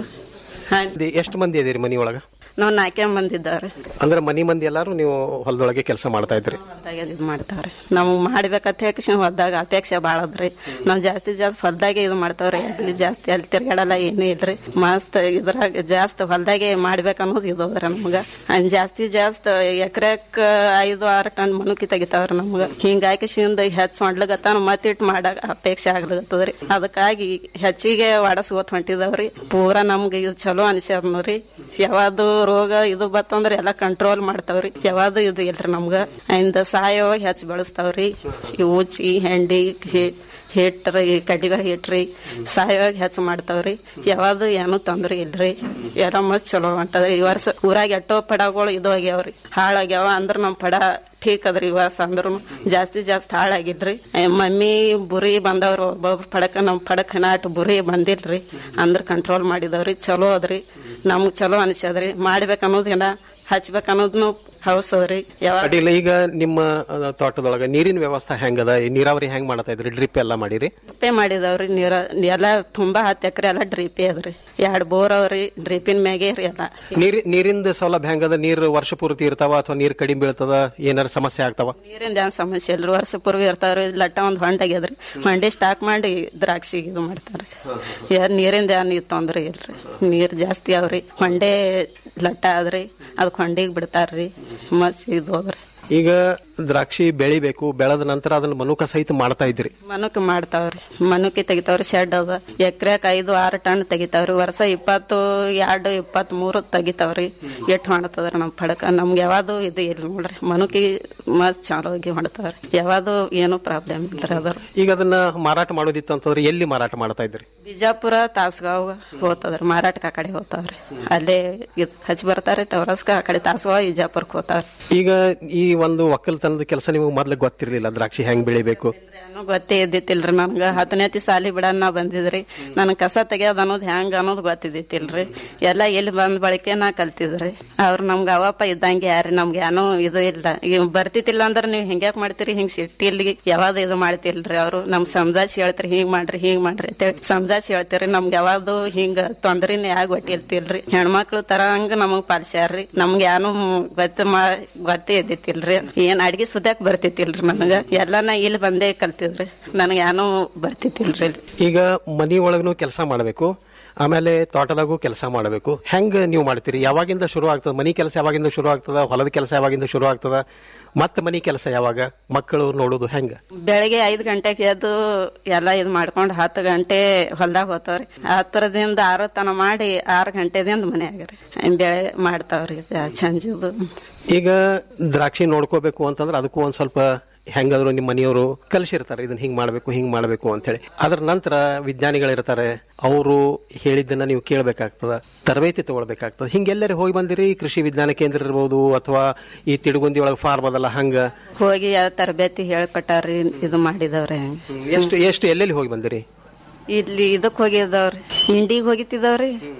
ಎಷ್ಟು ಮಂದಿ ಇದೀರಿ ಮನಿಯೊಳಗ ನಾವ್ ನಾಲ್ಕೇ ಮಂದಿದ್ದಾವ್ರಿ ಅಂದ್ರೆ ಮನಿ ಮಂದಿ ಎಲ್ಲಾರು ನೀವು ಹೊಲದೊಳಗೆ ಕೆಲಸ ಮಾಡ್ತಾ ಇದ್ರಿ ಹೊಲ್ದಾಗ ಇದು ಮಾಡ್ತಾವ್ರಿ ನಾವು ಮಾಡ್ಬೇಕಂತ ಹೇಳಿ ಹೊಲ್ದಾಗ ಅಪೇಕ್ಷೆ ಬಾಳ ಅದ್ರಿ ನಾವ್ ಜಾಸ್ತಿ ಜಾಸ್ತಿ ಹೊಲ್ದಾಗೆ ಇದು ಮಾಡ್ತಾವ್ರಿ ಅಲ್ಲಿ ಜಾಸ್ತಿ ಅಲ್ಲಿ ತಿರ್ಗಾಡಲ್ಲ ಏನೂ ಇಲ್ರಿ ಮಸ್ತ್ ಇದ್ರಾಗ ಜಾಸ್ತಿ ಹೊಲ್ದಾಗೆ ಮಾಡ್ಬೇಕು ಅನ್ನೋದು ಇದು ಅದ್ರಿ ನಮ್ಗ ಅನ್ ಜಾಸ್ತಿ ಜಾಸ್ತಿ ಎಕರೆಕ್ ಐದು ಆರು ಟನ್ ಮನುಕಿ ತೆಗಿತಾವ್ರಿ ನಮ್ಗ ಹಿಂಗಾಗಿ ಶಿಂದ ಹೆಚ್ಚು ಮಾಡ್ಲಿಗತ್ತಾನ ಮತ್ತಿಟ್ ಮಾಡಕ್ ಅಪೇಕ್ಷೆ ಆಗ್ಲಿಗತ್ತದ್ರಿ ಅದಕ್ಕಾಗಿ ಹೆಚ್ಚಿಗೆ ವಾಡಸ್ಗೋತ್ ಹೊಂಟಿದವ್ರಿ ಪೂರಾ ನಮ್ಗೆ ಇದು ಚಲೋ ಅನ್ಸ್ಯಾದ್ರಿ ಯಾವ್ದು ರೋಗ ಇದು ಬತ್ತಂದ್ರ ಎಲ್ಲಾ ಕಂಟ್ರೋಲ್ ಮಾಡ್ತಾವ್ರಿ ಯಾವ್ದು ಇದು ಇಲ್ರಿ ನಮ್ಗ ಇಂದ ಸಾಯೋವಾಗ ಹೆಚ್ಚು ಬೆಳೆಸ್ತಾವ್ರಿ ಈ ಉಚ್ಚಿ ಹೆಂಡಿ ಹಿ- ಹಿಟ್ರಿ ಕಡ್ಡಿಗಳ ಹಿಟ್ರಿ ಸಾಯೋವಾಗ ಹೆಚ್ಚು ಮಾಡ್ತಾವ್ರಿ ಯಾವ್ದು ಏನು ತೊಂದ್ರೆ ಇಲ್ರಿ ಎಲ್ಲ ಮಸ್ತ್ ಚಲೋ ಹೊಂಟದ್ರಿ ಈ ವರ್ಷ ಊರಾಗ ಎಷ್ಟೋ ಪಡಗಳು ಇದು ಆಗ್ಯಾವ್ರಿ ಹಾಳಾಗ್ಯಾವ ಅಂದ್ರ ನಮ್ ಪಡ ಠೀಕ್ ಅದ್ರಿ ಈ ವರ್ಷ ಅಂದ್ರೂ ಜಾಸ್ತಿ ಜಾಸ್ತಿ ಹಾಳಾಗಿಲ್ರಿ ಏ, ಮಮ್ಮಿ ಬುರಿ ಬಂದವ್ರು ಒಬ್ಬೊಬ್ರು ಪಡಕ ನಮ್ ಪಡಕ್ ನಾಟ್ ಬುರಿ ಬಂದಿಲ್ರಿ ಅಂದ್ರ ಕಂಟ್ರೋಲ್ ಮಾಡಿದವ್ರಿ ಚಲೋ ಅದ್ರಿ ನಮ್ಗ್ ಚಲೋ ಅನ್ಸ್ಯದ್ರಿ ಮಾಡ್ಬೇಕು ಅನ್ನೋದೇನ ಹಚ್ಬೇಕು ಅನ್ನೋದ್ನು ಹೌಸದ್ರಿ ಯಾವಾಗ ಅಡ್ಡಿಲ್ಲ ಈಗ ನಿಮ್ಮ ಅಹ್, ತೋಟದೊಳಗ ನೀರಿನ ವ್ಯವಸ್ಥೆ ಹೆಂಗದ ಈ ನೀರಾವರಿ ಹೆಂಗ್ ಮಾಡ್ತಾ ಇದ್ರಿ ಡ್ರಿಪ್ ಎಲ್ಲ ಮಾಡಿರಿ ಡ್ರಿಪ್ಪೇ ಮಾಡಿದವ್ರಿ ನೀರ ಎಲ್ಲ ತುಂಬಾ ಹತ್ತು ಎಕರೆ ಎಲ್ಲ ಡ್ರಿಪೇ ಅದ್ರಿ ಎರಡ್ ಬೋರ್ ಅವ್ರಿ ಡ್ರಿಪಿನ ಮ್ಯಾಗೆ ರೀ ಎಲ್ಲ ನೀರ್ ನೀರಿಂದ ಸೌಲಭ್ಯ ಹೆಂಗದ ನೀರು ವರ್ಷ ಪೂರ್ತಿ ಇರ್ತಾವ ಅಥವಾ ನೀರ್ ಕಡಿಮೆ ಬೀಳ್ತದ ಏನಾರ ಸಮಸ್ಯೆ ಆಗ್ತಾವ ನೀರಿಂದ ಏನ್ ಸಮಸ್ಯೆ ಇಲ್ರಿ ವರ್ಷ ಪೂರ್ವ ಇರ್ತಾವ್ರಿ ಲಟ್ಟ ಒಂದ್ ಹೊಂಟಾಗ್ಯದ್ರಿ ಹೊಂಡಿ ಸ್ಟಾಕ್ ಮಾಡಿ ದ್ರಾಕ್ಷಿ ಇದು ಮಾಡ್ತಾರ್ರಿ ಯಾರ್ ನೀರಿಂದ ಏನ್ ಇದು ತೊಂದ್ರೆ ಇಲ್ರಿ ನೀರ್ ಜಾಸ್ತಿ ಅವ್ರಿ ಹೊಂಡೆ ಲಟ್ಟ ಆದ್ರಿ ಅದಕ್ಕೆ ಹೊಂಡಿಗೆ ಬಿಡ್ತಾರ್ರಿ ಮಸ್ತ್ ಇದು ಹೋದ್ರಿ ಈಗ ದ್ರಾಕ್ಷಿ ಬೆಳಿಬೇಕು ಬೆಳೆದ ನಂತರ ಅದನ್ನ ಮನುಕ ಸಹಿತ ಮಾಡ್ತಾ ಇದ್ರಿ ಮನುಕ್ ಮಾಡ್ತಾವ್ರಿ ಮನುಕಿ ತೆಗಿತಾವ್ರಿ ಶೆಡ್ ಅದ ಎಕರೆಕ್ ಐದು ಆರು ಟನ್ ತೆಗಿತಾವ್ರಿ ವರ್ಷ ಇಪ್ಪತ್ತು ಎರಡು ಇಪ್ಪತ್ತ್ ಮೂರು ತೆಗಿತಾವ್ರಿ ಎಷ್ಟ್ ಹೊಣತದ್ರಿ ನಮ್ ಪಡಕ ನಮ್ಗೆ ಯಾವ್ದು ಇದು ಇಲ್ಲ ನೋಡ್ರಿ ಮನುಕಿ ಮಸ್ತ್ ಚೆನ್ನಾಗಿ ಹೊಣ್ತಾವ್ರಿ ಯಾವ್ದು ಏನು ಪ್ರಾಬ್ಲಮ್ ಇಲ್ರಿ ಅದ್ರ ಈಗ ಅದನ್ನ ಮಾರಾಟ ಮಾಡೋದಿತ್ತು ಅಂತಂದ್ರೆ ಎಲ್ಲಿ ಮಾರಾಟ ಮಾಡ್ತಾ ಇದ್ರಿ ಬಿಜಾಪುರ ತಾಸಗಾವ್ ಹೋಗ್ತದ್ರಿ ಮಾರಾಟಕ್ಕೆ ಆ ಕಡೆ ಹೋಗ್ತಾವ್ರಿ ಅಲ್ಲೇ ಇದ್ ಹಚ್ಚಿ ಬರ್ತಾರ್ರಿ ಟವರಸ್ಕ ಆ ಕಡೆ ತಾಸಗಾವ್ ಬಿಜಾಪುರಕ್ಕೆ ಹೋಗ್ತಾವ್ರಿ ಈಗ ಈ ಒಂದು ಒಕ್ಕಲ್ತನದ ಕೆಲಸ ನಿಮಗೆ ಮೊದ್ಲು ಗೊತ್ತಿರ್ಲಿಲ್ಲ ದ್ರಾಕ್ಷಿ ಹೆಂಗ್ ಬೆಳಿಬೇಕು ಏನೂ ಗೊತ್ತೇ ಇದ್ದಿತ್ತಿಲ್ರಿ ನನ್ಗ ಹತ್ತನೇತಿ ಸಾಲಿ ಬಿಡನ್ ನಾ ಬಂದಿದ್ರಿ ನನ್ ಕಸ ತೆಗಿಯೋದ್ ಅನ್ನೋದು ಹೆಂಗ್ ಅನ್ನೋದು ಗೊತ್ತಿದ್ದಿತ್ತಿಲ್ರಿ ಎಲ್ಲ ಎಲ್ಲಿ ಬಂದ್ ಬಳಿಕೆ ನಾ ಕಲ್ತಿದ್ರಿ ಅವ್ರು ನಮ್ಗ ಅವಪ್ಪ ಇದ್ದಂಗೆ ಯಾರಿ ನಮ್ಗೆ ಏನೋ ಇದು ಇಲ್ಲ ಈಗ ಬರ್ತಿತ್ತಿಲ್ಲ ಅಂದ್ರೆ ನೀವು ಹಿಂಗ್ಯಾಕ್ ಮಾಡ್ತೀರಿ ಹಿಂಗ್ ಸಿಟ್ಟಿ ಇಲ್ಲಿ ಯಾವ್ದು ಇದು ಮಾಡ್ತಿಲ್ರಿ ಅವ್ರು ನಮ್ ಸಮಜಾಸಿ ಹೇಳ್ತೀರಿ ಹಿಂಗ್ ಮಾಡ್ರಿ ಹಿಂಗ್ ಮಾಡ್ರಿ ಅಂತೇಳಿ ಸಮಜಾಸಿ ಹೇಳ್ತೀರಿ ನಮ್ಗೆ ಯಾವ್ದು ಹಿಂಗ ತೊಂದ್ರೆನೇ ಆಗಿ ಗೊತ್ತಿಲ್ತಿಲ್ರಿ ಹೆಣ್ಮಕ್ಳು ತರಂಗ ನಮಗ್ ಪಾಲ್ಸ್ಯಾರ್ರಿ ನಮ್ಗೆ ಏನೂ ಗೊತ್ತ ಮಾ ಗೊತ್ತೇ ಇದ್ದಿತ್ತಿಲ್ರಿ ಏನ್ ಅಡ್ಗೆ ಸುದ್ಯಾಕ್ ಬರ್ತಿತ್ತಿಲ್ರಿ ನನಗ ಎಲ್ಲಾನ ಇಲ್ಲಿ ಬಂದೇ ಕಲ್ತಿದ್ರಿ ನನಗೆ ಏನೂ ಬರ್ತಿತ್ತಿಲ್ರಿ ಈಗ ಮನಿ ಒಳಗೂ ಕೆಲಸ ಮಾಡಬೇಕು ಆಮೇಲೆ ತೋಟದಾಗೂ ಕೆಲಸ ಮಾಡಬೇಕು ಹೆಂಗ್ ನೀವು ಮಾಡ್ತೀರಿ ಯಾವಾಗಿಂದ ಶುರು ಆಗ್ತದ ಮನಿ ಕೆಲಸ ಯಾವಾಗಿಂದ ಶುರು ಆಗ್ತದ ಹೊಲದ ಕೆಲಸ ಯಾವಾಗಿಂದ ಶುರು ಆಗ್ತದ ಮತ್ತೆ ಮನಿ ಕೆಲಸ ಯಾವಾಗ ಮಕ್ಕಳು ನೋಡೋದು ಹೆಂಗ ಬೆಳಗ್ಗೆ ಐದ್ ಗಂಟೆಗೆ ಎದ್ದು ಎಲ್ಲ ಇದು ಮಾಡ್ಕೊಂಡು ಹತ್ತು ಗಂಟೆ ಹೊಲ್ದಾಗ ಹೋಗ್ತಾವ್ರಿ ಹತ್ತರದಿಂದ ಆರು ತನ ಮಾಡಿ ಆರು ಗಂಟೆದಿಂದ ಮನ್ಯಾಗ ರೀ ಬೆಳೆ ಮಾಡ್ತಾವ್ರಿ ಚಂಜಿದು ಈಗ ದ್ರಾಕ್ಷಿ ನೋಡ್ಕೋಬೇಕು ಅಂತಂದ್ರೆ ಅದಕ್ಕೂ ಒಂದ್ ಸ್ವಲ್ಪ ಹೆಂಗಾದ್ರು ನಿಮ್ಮ ಮನೆಯವರು ಕಲಿಸಿರ್ತಾರೆ ಇದನ್ನ ಹಿಂಗ್ ಮಾಡ್ಬೇಕು ಹಿಂಗ್ ಮಾಡ್ಬೇಕು ಅಂತೇಳಿ ಅದ್ರ ನಂತರ ವಿಜ್ಞಾನಿಗಳಿರ್ತಾರೆ ಅವರು ಹೇಳಿದ್ದನ್ನ ನೀವು ಕೇಳಬೇಕಾಗ್ತದ ತರಬೇತಿ ತಗೊಳ್ಬೇಕಾಗ್ತದ ಹಿಂಗೆಲ್ಲರೂ ಹೋಗಿ ಬಂದಿರಿ ಕೃಷಿ ವಿಜ್ಞಾನ ಕೇಂದ್ರ ಇರ್ಬೋದು ಅಥವಾ ಈ ತಿಡುಗುಂದಿ ಒಳಗೆ ಫಾರ್ಮ್ ಅದಲ್ಲ ಹಂಗ ಹೋಗಿ ಯಾವ ತರಬೇತಿ ಹೇಳ್ಕೊಟ್ಟಾರ್ರಿ ಇದು ಮಾಡಿದವ್ರಿ ಎಷ್ಟು ಎಷ್ಟು ಎಲ್ಲೆಲ್ಲಿ ಹೋಗಿ ಬಂದಿರಿ ಇಲ್ಲಿ ಇದಕ್ ಹೋಗಿದವ್ರಿ ಇಂಡಿಗ್ ಹೋಗಿತ್ತಿದವ್ರಿ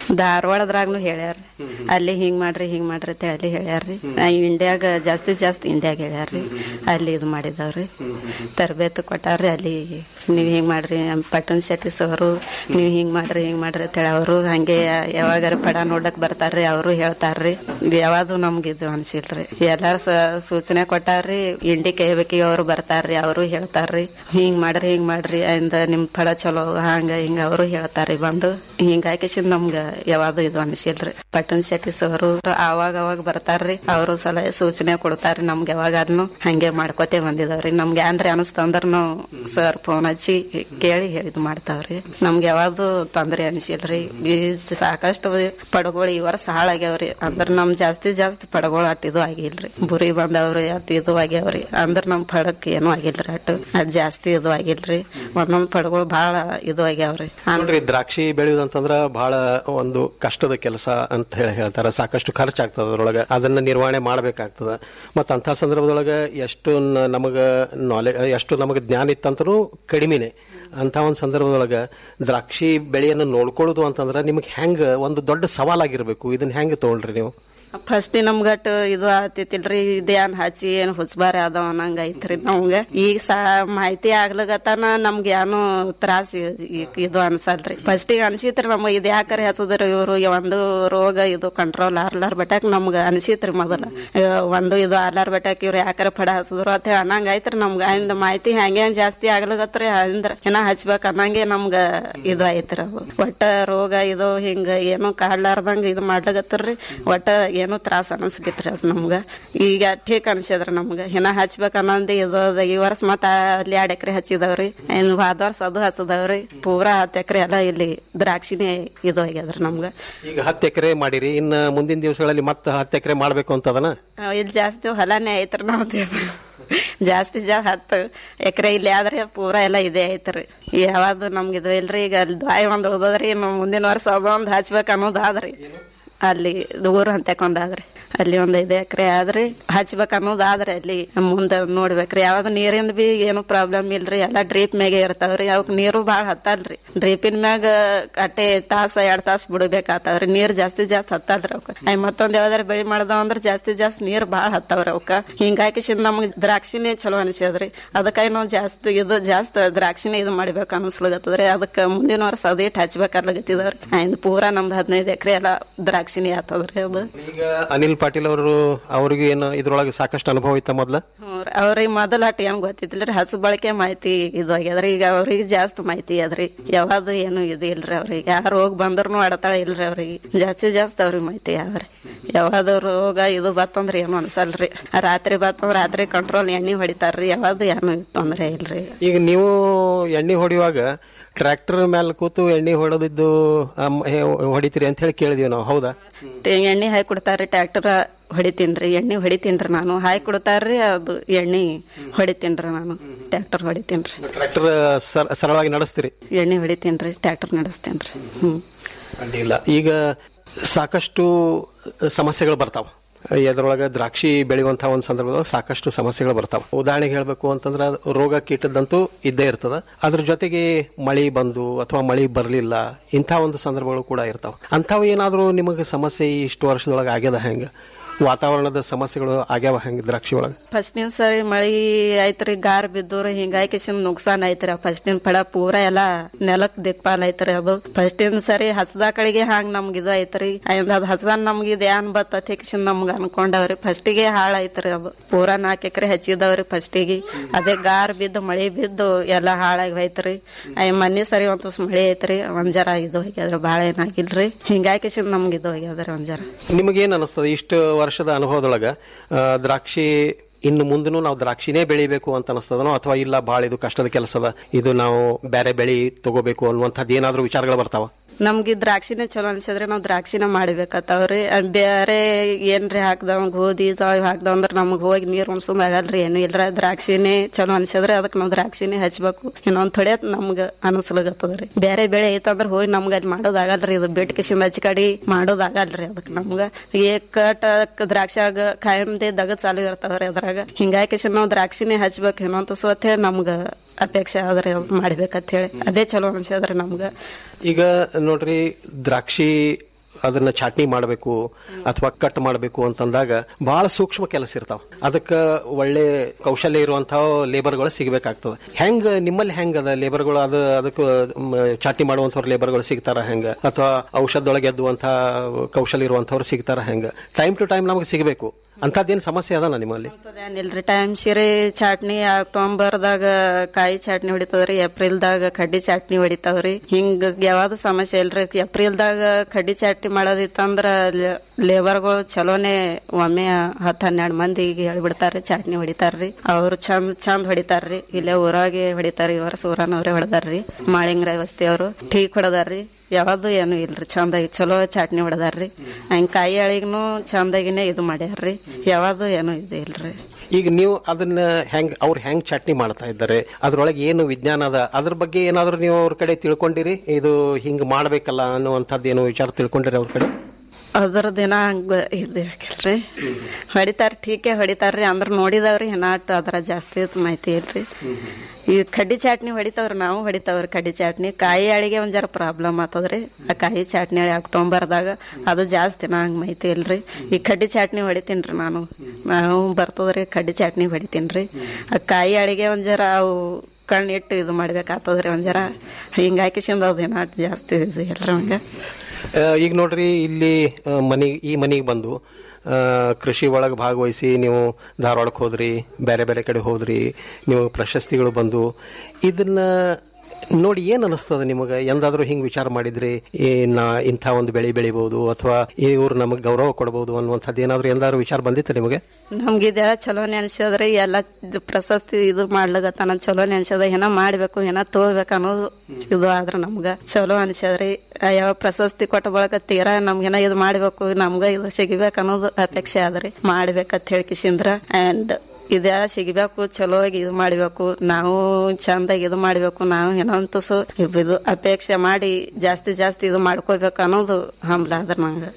ಧಾರವಾಡದ್ರಾಗ್ನು ಹೇಳ್ಯಾರ್ರಿ ಅಲ್ಲಿ ಹಿಂಗ್ ಮಾಡ್ರಿ ಹಿಂಗ್ ಮಾಡ್ರಿ ಅಂತ ಅಲ್ಲಿ ಹೇಳ್ಯಾರ್ರಿ ಆ, ಇಂಡ್ಯಾಗ ಜಾಸ್ತಿ ಜಾಸ್ತಿ ಇಂಡ್ಯಾಗ ಹೇಳ್ಯಾರ್ರಿ ಅಲ್ಲಿ ಇದು ಮಾಡಿದವ್ರಿ ತರಬೇತಿ ಕೊಟ್ಟಾರ್ರಿ ಅಲ್ಲಿ ನೀವ್ ಹಿಂಗ್ ಮಾಡ್ರಿ ಪಟ್ಟಣ ಶೆಟ್ಟಿ ಸರು ನೀವ್ ಹಿಂಗ್ ಮಾಡ್ರಿ ಹಿಂಗ್ ಮಾಡ್ರಿ ಅಂತ ಹೇಳಿ ಅವರು ಹಂಗೆ ಯಾವಾಗಾರ ಪಡ ನೋಡಕ್ ಬರ್ತಾರ್ರಿ ಅವರು ಹೇಳ್ತಾರ್ರಿ ಯಾವ್ದು ನಮ್ಗೆ ಇದು ಅನ್ಸಿಲ್ರಿ ಎಲ್ಲಾರು ಸ- ಸೂಚನೆ ಕೊಟ್ಟಾರ್ರಿ ಇಂಡಿ ಕೈಬೇಕಿ ಅವರು ಬರ್ತಾರ್ರಿ ಅವರು ಹೇಳ್ತಾರ್ರಿ ಹಿಂಗ್ ಮಾಡ್ರಿ ಹಿಂಗ್ ಮಾಡ್ರಿ ಅಂದ ನಿಮ್ ಫಳ ಚಲೋ ಹಂಗ ಹಿಂಗ ಅವರು ಹೇಳ್ತಾರ್ರಿ ಬಂದು ಹಿಂಗಾಗಿ ನಮ್ಗ ಯಾವ್ದು ಇದು ಅನ್ಸಿಲ್ರಿ ಪಟ್ಟಣ ಶೆಟ್ಟಿ ಸರು ಅವಾಗ ಅವಾಗ ಬರ್ತಾರ್ರಿ ಅವರು ಸಲಹೆ ಸೂಚನೆ ಕೊಡ್ತಾರ್ರಿ ನಮ್ಗೆ ಯಾವಾಗಾದ್ನು ಹಂಗೆ ಮಾಡ್ಕೋತೆ ಬಂದಿದಾವ್ರಿ ನಮ್ಗೆ ಏನ್ರಿ ಅನಸ್ತಂದ್ರ ನಾವು ಸರ್ ಫೋನ್ ಹಚ್ಚಿ ಕೇಳಿ ಇದು ಮಾಡ್ತಾವ್ರಿ ನಮ್ಗೆ ಯಾವ್ದು ತೊಂದ್ರೆ ಅನ್ಸಿಲ್ರಿ ಈ ಸಾಕಷ್ಟು ಪಡಗಳು ಈ ವರ್ಷ ಹಾಳಾಗ್ಯಾವ್ರಿ ಅಂದ್ರ ನಮ್ ಜಾಸ್ತಿ ಜಾಸ್ತಿ ಪಡಗಳು ಅಟ್ ಇದು ಆಗಿಲ್ರಿ ಬುರಿ ಬಂದವ್ರಿ ಅಟ್ ಇದು ಆಗ್ಯಾವ್ರಿ ಅಂದ್ರ ನಮ್ ಪಡಕ್ ಏನು ಆಗಿಲ್ರಿ ಅಟ್ ಅದ್ ಜಾಸ್ತಿ ಇದು ಆಗಿಲ್ರಿ ಒಂದೊಂದ್ ಪಡಗಳು ಬಹಳ ಇದು ಆಗ್ಯಾವ್ರಿ ನೋಡ್ರಿ ದ್ರಾಕ್ಷಿ ಬೆಳೆಯುವುದಂತಂದ್ರ ಬಹಳ ಒಂದು ಕಷ್ಟದ ಕೆಲಸ ಅಂತ ಹೇಳಿ ಹೇಳ್ತಾರ ಸಾಕಷ್ಟು ಖರ್ಚಾಗ್ತದ ಅದ್ರೊಳಗ ಅದನ್ನ ನಿರ್ವಹಣೆ ಮಾಡ್ಬೇಕಾಗ್ತದ ಮತ್ತ ಅಂತ ಸಂದರ್ಭದೊಳಗ ಎಷ್ಟು ನ- ನಮಗ ನಾಲೆಜ್ ಎಷ್ಟು ನಮಗ ಜ್ಞಾನ ಇತ್ತಂತರೂ ಕಡಿಮೆನೆ ಅಂತ ಒಂದು ಸಂದರ್ಭದೊಳಗ ದ್ರಾಕ್ಷಿ ಬೆಳೆಯನ್ನು ನೋಡ್ಕೊಳ್ಳೋದು ಅಂತಂದ್ರ ನಿಮ್ಗೆ ಹೆಂಗ ಒಂದು ದೊಡ್ಡ ಸವಾಲಾಗಿರ್ಬೇಕು ಇದನ್ನ ಹೆಂಗ ತಗೊಂಡ್ರಿ ನೀವು ಫಸ್ಟ್ ನಮ್ಗಟ್ ಇದು ಆತಿತಿಲ್ರಿ ಇದೇನ್ ಹಚ್ಚಿ ಏನ್ ಹುಚ್ಬಾರಿ ಅದಾವ ಅನ್ನಂಗ ಐತ್ರಿ ನಮ್ಗ ಈಗ ಸಾ ಮಾಹಿತಿ ಆಗ್ಲಗತನ ನಮ್ಗೆ ಏನು ತ್ರಾಸ ಇದು ಅನ್ಸಲ್ರಿ ಫಸ್ಟ್ ಈಗ ಅನ್ಸಿತ್ರಿ ನಮ್ಗ ಇದ್ ಯಾಕರೆ ಹಚ್ಚದ್ರಿ ಇವ್ರು ಒಂದು ರೋಗ ಇದು ಕಂಟ್ರೋಲ್ ಆರ್ಲಾರ್ ಬಟ್ಟಾಕ್ ನಮ್ಗ ಅನ್ಸಿತ್ರಿ ಮೊದಲ ಆ, ಒಂದು ಇದು ಆರ್ಲಾರ್ ಬಟ್ಟಾಕ್ ಇವ್ರು ಯಾಕರೆ ಪಡ ಹಚ್ಚದ್ರು ಅಂತ ಹೇಳಿ ಅನ್ನಂಗ ಐತ್ರಿ ನಮ್ಗ ಇಂದ ಮಾಹಿತಿ ಹಂಗೇನ್ ಜಾಸ್ತಿ ಆಗ್ಲಗತ್ರಿ ಅಂದ್ರ ಏನ ಹಚ್ಬೇಕ್ ಅನ್ನಂಗೆ ನಮ್ಗ ಇದು ಐತ್ರಿ ಅದು ಒಟ್ಟ ರೋಗ ಇದು ಹಿಂಗ ಏನು ಕಾಡ್ಲಾರ್ದಂಗ ಇದು ಮಾಡ್ಲಗತ್ತರ್ರಿ ಒಟ್ಟ ಏನು ತ್ರಾಸ ಅನಸ್ಗಿತ್ರಿ ಅದ್ ನಮ್ಗ ಈಗ ಠೀಕ್ ಅನ್ಸದ್ರಿ ನಮ್ಗ ಹಿನ ಹಚ್ಬೇಕ ಅನ್ನೊಂದು ಇದು ಅದ. ಈ ವರ್ಷ ಮತ್ತ ಅಲ್ಲಿ ಎರಡ್ ಎಕರೆ ಹಚ್ಚಿದವ್ರಿ ಇನ್ ಹೋದ ವರ್ಷ ಅದು ಹಚ್ಚದವ್ರಿ ಪೂರಾ ಹತ್ತು ಎಕರೆ ಎಲ್ಲ ಇಲ್ಲಿ ದ್ರಾಕ್ಷಿನೇ ಇದು ಆಗ್ಯದ್ರಿ ನಮ್ಗ ಈಗ ಹತ್ತು ಎಕರೆ ಮಾಡಿರಿ ಇನ್ನ ಮುಂದಿನ ದಿವಸಗಳಲ್ಲಿ ಮತ್ತೆ ಹತ್ತು ಎಕರೆ ಮಾಡ್ಬೇಕು ಅಂತದನ ಆ, ಇಲ್ಲಿ ಜಾಸ್ತಿ ಹೊಲನೇ ಐತ್ರಿ ನಮ್ದು ಜಾಸ್ತಿ ಜಾ ಹತ್ತು ಎಕರೆ ಇಲ್ಲಿ ಆದ್ರೆ ಪೂರಾ ಎಲ್ಲ ಇದೆ ಐತ್ರಿ ಯಾವ್ದು ನಮ್ಗೆ ಇದು ಇಲ್ರಿ ಈಗ ಅಲ್ಲಿ ದ್ವಾಯಿ ಒಂದ್ ಉಳ್ದದ್ರಿ ಇನ್ನು ಮುಂದಿನ ವರ್ಷ ಅದೊಂದ್ ಹಚ್ಬೇಕು ಅನ್ನೋದು ಆದ್ರಿ ಅಲ್ಲಿ ಊರು ಹಂತಕೊಂಡಾದ್ರಿ ಅಲ್ಲಿ ಒಂದ್ ಐದು ಎಕರೆ ಆದ್ರಿ ಹಚ್ಬೇಕು ಅನ್ನೋದು ಆದ್ರೆ ಅಲ್ಲಿ ಮುಂದೆ ನೋಡ್ಬೇಕ್ರಿ ಯಾವ್ದು ನೀರಿಂದ ಬಿ ಏನು ಪ್ರಾಬ್ಲಮ್ ಇಲ್ರಿ ಎಲ್ಲಾ ಡ್ರೀಪ್ ಮ್ಯಾಗೆ ಇರ್ತಾವ್ರಿ ಅವಕ್ ನೀರು ಬಾಳ ಹತ್ತಲ್ರಿ ಡ್ರೀಪಿನ ಮ್ಯಾಗ ಅಟ್ಟೆ ತಾಸ ಎರಡ್ ತಾಸ ಬಿಡ್ಬೇಕಾತಾವ್ರಿ ನೀರ್ ಜಾಸ್ತಿ ಜಾಸ್ತಿ ಹತ್ತಲ್ರಿ ಅವಕ್ಕ ಅಯ್ ಮತ್ತೊಂದ್ ಯಾವ್ದಾರ ಬೆಳಿ ಮಾಡ್ದಾವ ಅಂದ್ರ ಜಾಸ್ತಿ ಜಾಸ್ತಿ ನೀರ್ ಬಾಳ ಹತ್ತಾವ್ರಿ ಅವಕ್ಕ ಹಿಂಗಾಗಿ ನಮ್ಗ್ ದ್ರಾಕ್ಷಿನೇ ಚಲೋ ಅನಿಸ್ಯದ್ರಿ ಅದಕ್ಕಾಗಿ ನಾವ್ ಜಾಸ್ತಿ ಇದು ಜಾಸ್ತಿ ದ್ರಾಕ್ಷಿನೇ ಇದು ಮಾಡ್ಬೇಕು ಅನ್ಸ್ಲಾಗತ್ತದ್ರಿ ಅದಕ್ಕ ಮುಂದಿನ ವರ್ಷ ಅದೇಟ್ ಹಚ್ಬೇಕಾರ್ಲಾಗತ್ತಿದವ್ರಿ ಆಯ್ತು ಪೂರಾ ನಮ್ದು ಹದಿನೈದು ಎಕರೆ ಎಲ್ಲ ದ್ರಾಕ್ಷಿನೇ ಆತದ್ರಿ ಅದು ಈಗ ಅನಿಲ್ ಪಾಟೀಲ್ ಅವರು ಅವ್ರಿಗೆ ಏನು ಇದ್ರೊಳಗೆ ಸಾಕಷ್ಟು ಅನುಭವ ಇತ್ತ ಮೊದ್ಲ ಹ್ಞೂರಿ. ಅವ್ರಿಗೆ ಮೊದಲ ಅಟ್ ಏನ್ ಗೊತ್ತಿದ್ದಿಲ್ರಿ ಹಸು ಬಳಕೆ ಮಾಹಿತಿ ಇದು ಆಗ್ಯದ್ರಿ ಈಗ ಅವ್ರಿಗೆ ಜಾಸ್ತಿ ಮಾಹಿತಿ ಅದ್ರಿ ಯಾವ್ದು ಏನು ಇದು ಇಲ್ರಿ ಅವ್ರಿಗೆ ಯಾರು ಹೋಗಿ ಬಂದ್ರು ಅಡತಾಳ ಇಲ್ರಿ ಅವ್ರಿಗೆ ಜಾಸ್ತಿ ಜಾಸ್ತಿ ಅವ್ರಿಗೆ ಮಾಹಿತಿ ಆದ್ರಿ ಯಾವ್ದು ರೋಗ ಇದು ಬತ್ತಂದ್ರ ಏನು ಅನ್ಸಲ್ರಿ ರಾತ್ರಿ ಬತ್ತಂದ್ರ ರಾತ್ರಿ ಕಂಟ್ರೋಲ್ ಎಣ್ಣೆ ಹೊಡಿತಾರ್ರಿ ಯಾವ್ದು ಏನು ತೊಂದ್ರೆ ಇಲ್ರಿ ಈಗ ನೀವು ಎಣ್ಣೆ ಹೊಡೆಯುವಾಗ ಟ್ರ್ಯಾಕ್ಟರ್ ಮೇಲೆ ಕೂತು ಎಣ್ಣೆ ಹೊಡೆದಿದ್ದು ಅಮ್, ಹೇ- ಹೊಡಿತೀರಿ ಅಂತ ಹೇಳಿ ಕೇಳಿದೀವಿ ನಾವು ಹೌದಾ ಟೆ- ಎಣ್ಣೆ ಹಾಕಿ ಕೊಡ್ತಾರ್ರಿ ಟ್ರ್ಯಾಕ್ಟರ್ ಹೊಡಿತೀನ್ರಿ ಎಣ್ಣೆ ಹೊಡಿತೀನ್ರಿ ನಾನು ಹಾಕಿ ಕೊಡ್ತಾರ್ರಿ ಅದು ಎಣ್ಣೆ ಹೊಡಿತೀನ್ರಿ ನಾನು ಟ್ರ್ಯಾಕ್ಟರ್ ಹೊಡಿತೀನ್ರಿ ಟ್ರ್ಯಾಕ್ಟರ್ ಸರಳವಾಗಿ ನಡೆಸ್ತೀರಿ ಎಣ್ಣೆ ಹೊಡಿತೀನ್ರಿ ಟ್ರ್ಯಾಕ್ಟರ್ ನಡೆಸ್ತೇನ್ರಿ ಹ್ಮ್ ಅಡ್ಡಿಲ್ಲ ಈಗ ಸಾಕಷ್ಟು ಸಮಸ್ಯೆಗಳು ಬರ್ತಾವ ಎದ್ರೊಳಗೆ ದ್ರಾಕ್ಷಿ ಬೆಳೆಯುವಂಥ ಒಂದು ಸಂದರ್ಭದಲ್ಲಿ ಸಾಕಷ್ಟು ಸಮಸ್ಯೆಗಳು ಬರ್ತಾವ ಉದಾಹರಣೆಗೆ ಹೇಳಬೇಕು ಅಂತಂದ್ರೆ ಅದು ರೋಗ ಕೀಟದಂತೂ ಇದ್ದೇ ಇರ್ತದ ಅದ್ರ ಜೊತೆಗೆ ಮಳಿ ಬಂದು ಅಥವಾ ಮಳಿ ಬರಲಿಲ್ಲ ಇಂಥ ಒಂದು ಸಂದರ್ಭಗಳು ಕೂಡ ಇರ್ತಾವ ಅಂಥವು ಏನಾದರೂ ನಿಮಗೆ ಸಮಸ್ಯೆ ಈ ಇಷ್ಟು ವರ್ಷದೊಳಗೆ ಆಗ್ಯದ ಹೆಂಗೆ ವಾತಾವರಣದ ಸಮಸ್ಯೆಗಳು ಆಗ್ಯಾವ ಹೆಂಗೆ ದ್ರಾಕ್ಷಿ ಒಳಗೆ ಫಸ್ಟಿನ ಸರಿ ಮಳಿ ಐತ್ರಿ ಗಾರ್ ಬಿದ್ದೂರಿ ಹಿಂಗಾಗಿ ಕಿಶನ್ ನುಕ್ಸಾನ್ ಐತ್ರಿ ಫಸ್ಟಿನ ಪಡ ಪೂರ ಎಲ್ಲಾ ನೆಲಕ್ ದಿಕ್ಪಾಲ್ ಐತ್ರಿ ಅದು ಫಸ್ಟಿನ ಸರಿ ಹಸದ ಕಡೆಗೆ ಹಾಂಗ್ ನಮ್ಗೆ ಇದು ಐತ್ರಿ ಅಂದ್ ಅದ್ ಹಸದಾನ್ ನಮ್ಗೆ ಇದು ಏನ್ ಬತ್ತತಿ ಕಿಶನ್ ನಮ್ಗೆ ಅನ್ಕೊಂಡವ್ರಿ ಫಸ್ಟಿಗೆ ಹಾಳ ಐತ್ರಿ ಅದು ಪೂರ ನಾಲ್ಕು ಎಕರೆ ಹಚ್ಚಿದವ್ರಿ ಫಸ್ಟಿಗೆ ಅದೇ ಗಾರ್ ಬಿದ್ದು ಮಳಿ ಬಿದ್ದು ಎಲ್ಲಾ ಹಾಳಾಗಿ ಹೋಯ್ತ್ರಿ ಅಯ್ಯ ಮನ್ನಿ ಸರಿ ಒಂದ್ ತುಸ್ ಮಳಿ ಐತ್ರಿ ಒಂದ್ ಜರ ಇದು ಆಗ್ಯಾದ್ರಿ ಬಾಳ ಏನಾಗಿಲ್ರಿ ಹಿಂಗಾಗಿ ಕಿಶನ್ ನಮ್ಗೆ ಇದು ಆಗ್ಯಾದ್ರಿ ಒಂದ್ ಜರ ನಿಮಗೇನು ಅನಿಸ್ತದೆ ಇಷ್ಟು ವರ್ಷದ ಅನುಭವದೊಳಗೆ ಆ, ದ್ರಾಕ್ಷಿ ಇನ್ನು ಮುಂದೂ ನಾವು ದ್ರಾಕ್ಷಿನೇ ಬೆಳಿಬೇಕು ಅಂತ ಅನಿಸ್ತದನೋ ಅಥವಾ ಇಲ್ಲ ಭಾಳ ಇದು ಕಷ್ಟದ ಕೆಲಸದ ಇದು ನಾವು ಬೇರೆ ಬೆಳಿ ತಗೋಬೇಕು ಅನ್ನುವಂಥದ್ದು ಏನಾದರೂ ವಿಚಾರಗಳು ಬರ್ತಾವ ನಮ್ಗೆ ದ್ರಾಕ್ಷಿನೇ ಚಲೋ ಅನ್ಸಿದ್ರೆ ನಾವ್ ದ್ರಾಕ್ಷಿನ ಮಾಡ್ಬೇಕಾತಾವ್ರಿ ಅದ್ ಬೇರೆ ಏನ್ರಿ ಹಾಕ್ದವ್ ಗೋಧಿ ಜೋಳ ಹಾಕ್ದವ್ ಅಂದ್ರ ನಮಗ್ ಹೋಗಿ ನೀರ್ ಉಣ್ಸೋದ್ ಆಗಲ್ರಿ ಏನು ಇಲ್ರ ದ್ರಾಕ್ಷಿನೇ ಚಲೋ ಅನ್ಸಿದ್ರೆ ಅದಕ್ ನಾವ್ ದ್ರಾಕ್ಷಿನೇ ಹಚ್ಬೇಕು ಇನ್ನೊಂದ್ ಥೊಡೆ ನಮ್ಗ ಅನಸ್ಲಾಗತ್ತದ್ರಿ ಬೇರೆ ಬೆಳೆ ಐತಂದ್ರ ಹೋಗಿ ನಮ್ಗ ಅಲ್ಲಿ ಮಾಡೋದ್ ಆಗಲ್ರಿ ಇದು ಬೆಟ್ಕಿಸಿಂದ ಹಚ್ಚಿ ಕಡಿ ಮಾಡೋದ್ ಆಗಲ್ರಿ ಅದಕ್ ನಮ್ಗ ಏಕಟ ದ್ರಾಕ್ಷಾಗ ಕಾಯಂದೆ ದಗದ್ ಚಾಲು ಇರ್ತಾವ್ರಿ ಅದ್ರಾಗ ಹಿಂಗಾಗಿ ನಾವ್ ದ್ರಾಕ್ಷಿನೇ ಹಚ್ಬೇಕು ಇನ್ನೊಂದ್ ತುಸು ಅಂತ ಹೇಳಿ ನಮ್ಗ ಅಪೇಕ್ಷೆ ಆದ್ರೆ ಮಾಡ್ಬೇಕಂತ ಹೇಳಿ ಅದೇ ಚಲೋ ಅನ್ಸದ್ರಿ ನಮ್ಗ ಈಗ ನೋಡ್ರಿ ದ್ರಾಕ್ಷಿ ಅದನ್ನ ಚಾಟ್ನಿ ಮಾಡಬೇಕು ಅಥವಾ ಕಟ್ ಮಾಡಬೇಕು ಅಂತಂದಾಗ ಬಹಳ ಸೂಕ್ಷ್ಮ ಕೆಲಸ ಇರ್ತಾವ ಅದಕ್ಕೆ ಒಳ್ಳೆ ಕೌಶಲ್ಯ ಇರುವಂತಹ ಲೇಬರ್ಗಳು ಸಿಗಬೇಕಾಗ್ತದೆ ಹೆಂಗ ನಿಮ್ಮಲ್ಲಿ ಹೆಂಗ ಅದ ಲೇಬರ್ಗಳು ಅದು ಅದಕ್ಕೆ ಮ್, ಚಾಟ್ನಿ ಮಾಡುವಂತವ್ರ ಲೇಬರ್ಗಳು ಸಿಗ್ತಾರ ಹೆಂಗ ಅಥವಾ ಔಷಧದೊಳಗೆ ಎದ್ದುವಂತಹ ಕೌಶಲ್ಯ ಇರುವಂತವ್ರು ಸಿಗ್ತಾರ ಹೆಂಗ ಟೈಮ್ ಟು ಟೈಮ್ ನಮಗೆ ಸಿಗಬೇಕು ಅಂತದ್ದೇನು ಸಮಸ್ಯೆ ಅದನ ನಿಮ್ಮಲ್ಲಿ ಏನಿಲ್ರಿ ಟೈಮ್ ಸಿರಿ ಚಾಟ್ನಿ ಅಕ್ಟೋಬರ್ದಾಗ ಕಾಯಿ ಚಾಟ್ನಿ ಹೊಡಿತದ್ರಿ ಏಪ್ರಿಲ್ದಾಗ ಕಡ್ಡಿ ಚಾಟ್ನಿ ಹೊಡಿತಾವ್ರಿ ಹಿಂಗ ಯಾವ್ದು ಸಮಸ್ಯೆ ಇಲ್ರಿ ಏಪ್ರಿಲ್ದಾಗ ಕಡ್ಡಿ ಚಾಟ್ನಿ ಮಾಡೋದಿತ್ತಂದ್ರ ಲೇಬರ್ಗಳು ಚಲೋನೆ ಒಮ್ಮೆ ಹತ್ತು ಹನ್ನೆರಡು ಮಂದಿಗೆ ಹೇಳ್ಬಿಡ್ತಾರ್ರಿ ಚಾಟ್ನಿ ಹೊಡಿತಾರ್ರಿ ಅವ್ರು ಚಂದ್ ಚಂದ್ ಹೊಡಿತಾರ್ರಿ ಇಲ್ಲೇ ಊರಾಗೆ ಹೊಡಿತಾರ್ರಿ ಈ ವರ್ಷ ಊರನವ್ರೆ ಹೊಡೆದಾರ್ರಿ ಮಾಳಿಂಗ್ರಾಯ್ ವಸ್ತಿ ಅವರು ಟೀಕ್ ಹೊಡೆದಾರ್ರಿ ಯಾವ್ದು ಏನು ಇಲ್ರಿ ಚಂದಾಗಿ ಚಲೋ ಚಾಟ್ನಿ ಹೊಡೆದಾರ್ರಿ ಹಂಗ ಕಾಯಿ ಅಳಿಗ್ನು ಚಂದಾಗಿನೇ ಇದು ಮಾಡ್ಯಾರ್ರಿ ಯಾವ್ದು ಏನು ಇದು ಇಲ್ರಿ ಈಗ ನೀವು ಅದನ್ನ ಹೆಂಗ್ ಅವ್ರು ಹೆಂಗ್ ಚಟ್ನಿ ಮಾಡ್ತಾ ಇದ್ದಾರೆ ಅದ್ರೊಳಗೆ ಏನು ವಿಜ್ಞಾನ ಅದ ಅದ್ರ ಬಗ್ಗೆ ಏನಾದ್ರು ನೀವು ಅವ್ರ ಕಡೆ ತಿಳ್ಕೊಂಡಿರಿ ಇದು ಹಿಂಗ್ ಮಾಡ್ಬೇಕಲ್ಲ ಅನ್ನುವಂಥದ್ದು ಏನು ವಿಚಾರ ತಿಳ್ಕೊಂಡಿರಿ ಅವ್ರ ಕಡೆ ಅದ್ರ ದಿನ ಹಂಗ ಇದು ಹಾಕಿಲ್ರಿ ಹೊಡಿತಾರ ಟೀಕೆ ಹೊಡಿತಾರ್ರಿ ಅಂದ್ರ ನೋಡಿದವ್ರಿ ಏನಾಟ್ ಅದ್ರ ಜಾಸ್ತಿ ಮಾಹಿತಿ ಇಲ್ರಿ ಈ ಕಡ್ಡಿ ಚಾಟ್ನಿ ಹೊಡಿತಾವ್ರಿ ನಾವು ಹೊಡಿತಾವ್ರಿ ಕಡ್ಡಿ ಚಾಟ್ನಿ ಕಾಯಿ ಅಳಿಗೆ ಒಂದ್ ಜರ ಪ್ರಾಬ್ಲಮ್ ಆತದ್ರಿ ಆ ಕಾಯಿ ಚಾಟ್ನಿ ಅಕ್ಟೋಬರ್ದಾಗ ಅದು ಜಾಸ್ತಿ ನಂಗೆ ಮಾಹಿತಿ ಇಲ್ರಿ ಈ ಕಡ್ಡಿ ಚಾಟ್ನಿ ಹೊಡಿತೀನ್ರಿ ನಾನು ನಾವು ಬರ್ತದ್ರಿ ಕಡ್ಡಿ ಚಾಟ್ನಿ ಹೊಡಿತೀನ್ರಿ ಆ ಕಾಯಿ ಅಳಿಗೆ ಒಂದ್ ಜರ ಅವು ಕಣ್ಣಿಟ್ಟು ಇದು ಮಾಡ್ಬೇಕಾಗ್ತದ್ರಿ ಒಂದ್ ಜರ ಹಿಂಗ ಹಾಕಿಸಿಂದ ಅದು ಏನಾಟ್ ಜಾಸ್ತಿ ಇದು ಇಲ್ರಿ ಹಂಗ ಆ, ಈಗ ನೋಡ್ರಿ ಇಲ್ಲಿ ಮನಿ ಈ ಮನೆಗೆ ಬಂದು ಆ, ಕೃಷಿ ಒಳಗೆ ಭಾಗವಹಿಸಿ ನೀವು ಧಾರವಾಡಕ್ಕೆ ಹೋದ್ರಿ ಬೇರೆ ಬೇರೆ ಕಡೆ ಹೋದ್ರಿ ನೀವು ಪ್ರಶಸ್ತಿಗಳು ಬಂದು ಇದನ್ನ ನೋಡಿ ಏನ್ ಅನಿಸ್ತದ ನಿಮಗೆ ಎಂದಾದ್ರೂ ಹಿಂಗ್ ವಿಚಾರ ಮಾಡಿದ್ರಿ ಈ ನಾ ಇಂಥ ಒಂದು ಬೆಳೆ ಬೆಳಿಬಹುದು ಅಥವಾ ಇವ್ರು ನಮಗೆ ಗೌರವ ಕೊಡಬಹುದು ಅನ್ನುವಂಥದ್ದು ಏನಾದ್ರು ಎಂದಾದ್ರು ವಿಚಾರ ಬಂದಿತ್ತು ನಿಮಗೆ ನಮ್ಗಿದ ಚಲೋ ನೆನ್ಸದ್ರಿ ಎಲ್ಲ ಇದ್ ಪ್ರಶಸ್ತಿ ಇದು ಮಾಡ್ಲಗತ್ತಾನ ಚಲೋ ನೆನ್ಸದ ಏನೋ ಮಾಡ್ಬೇಕು ಏನೋ ತಗೋಬೇಕು ಅನ್ನೋದು ಇದು ಆದ್ರ ನಮ್ಗ ಚಲೋ ಅನ್ಸದ್ರಿ ಆ ಯಾವ ಪ್ರಶಸ್ತಿ ಕೊಟ್ಟ ಬಳಕ ತೀರಾ ನಮ್ಗೇನ ಇದು ಮಾಡ್ಬೇಕು ನಮ್ಗ ಇದು ಸಿಗಬೇಕು ಅನ್ನೋದು ಅಪೇಕ್ಷೆ ಆದ್ರಿ ಮಾಡ್ಬೇಕಂತ ಹೇಳ್ಕಿಸಿಂದ್ರ ಅಂಡ್ ಇದ ಸಿಗಬೇಕು ಚಲೋಗಿ ಇದು ಮಾಡ್ಬೇಕು ನಾವು ಚಂದಾಗಿ ಇದು ಮಾಡ್ಬೇಕು ನಾವು ಏನೋ ತುಸು ಇದು ಅಪೇಕ್ಷೆ ಮಾಡಿ ಜಾಸ್ತಿ ಜಾಸ್ತಿ ಇದು ಮಾಡ್ಕೋಬೇಕು ಅನ್ನೋದು ಹಂಬ್ಲ ಅದ್ರ ನಂಗ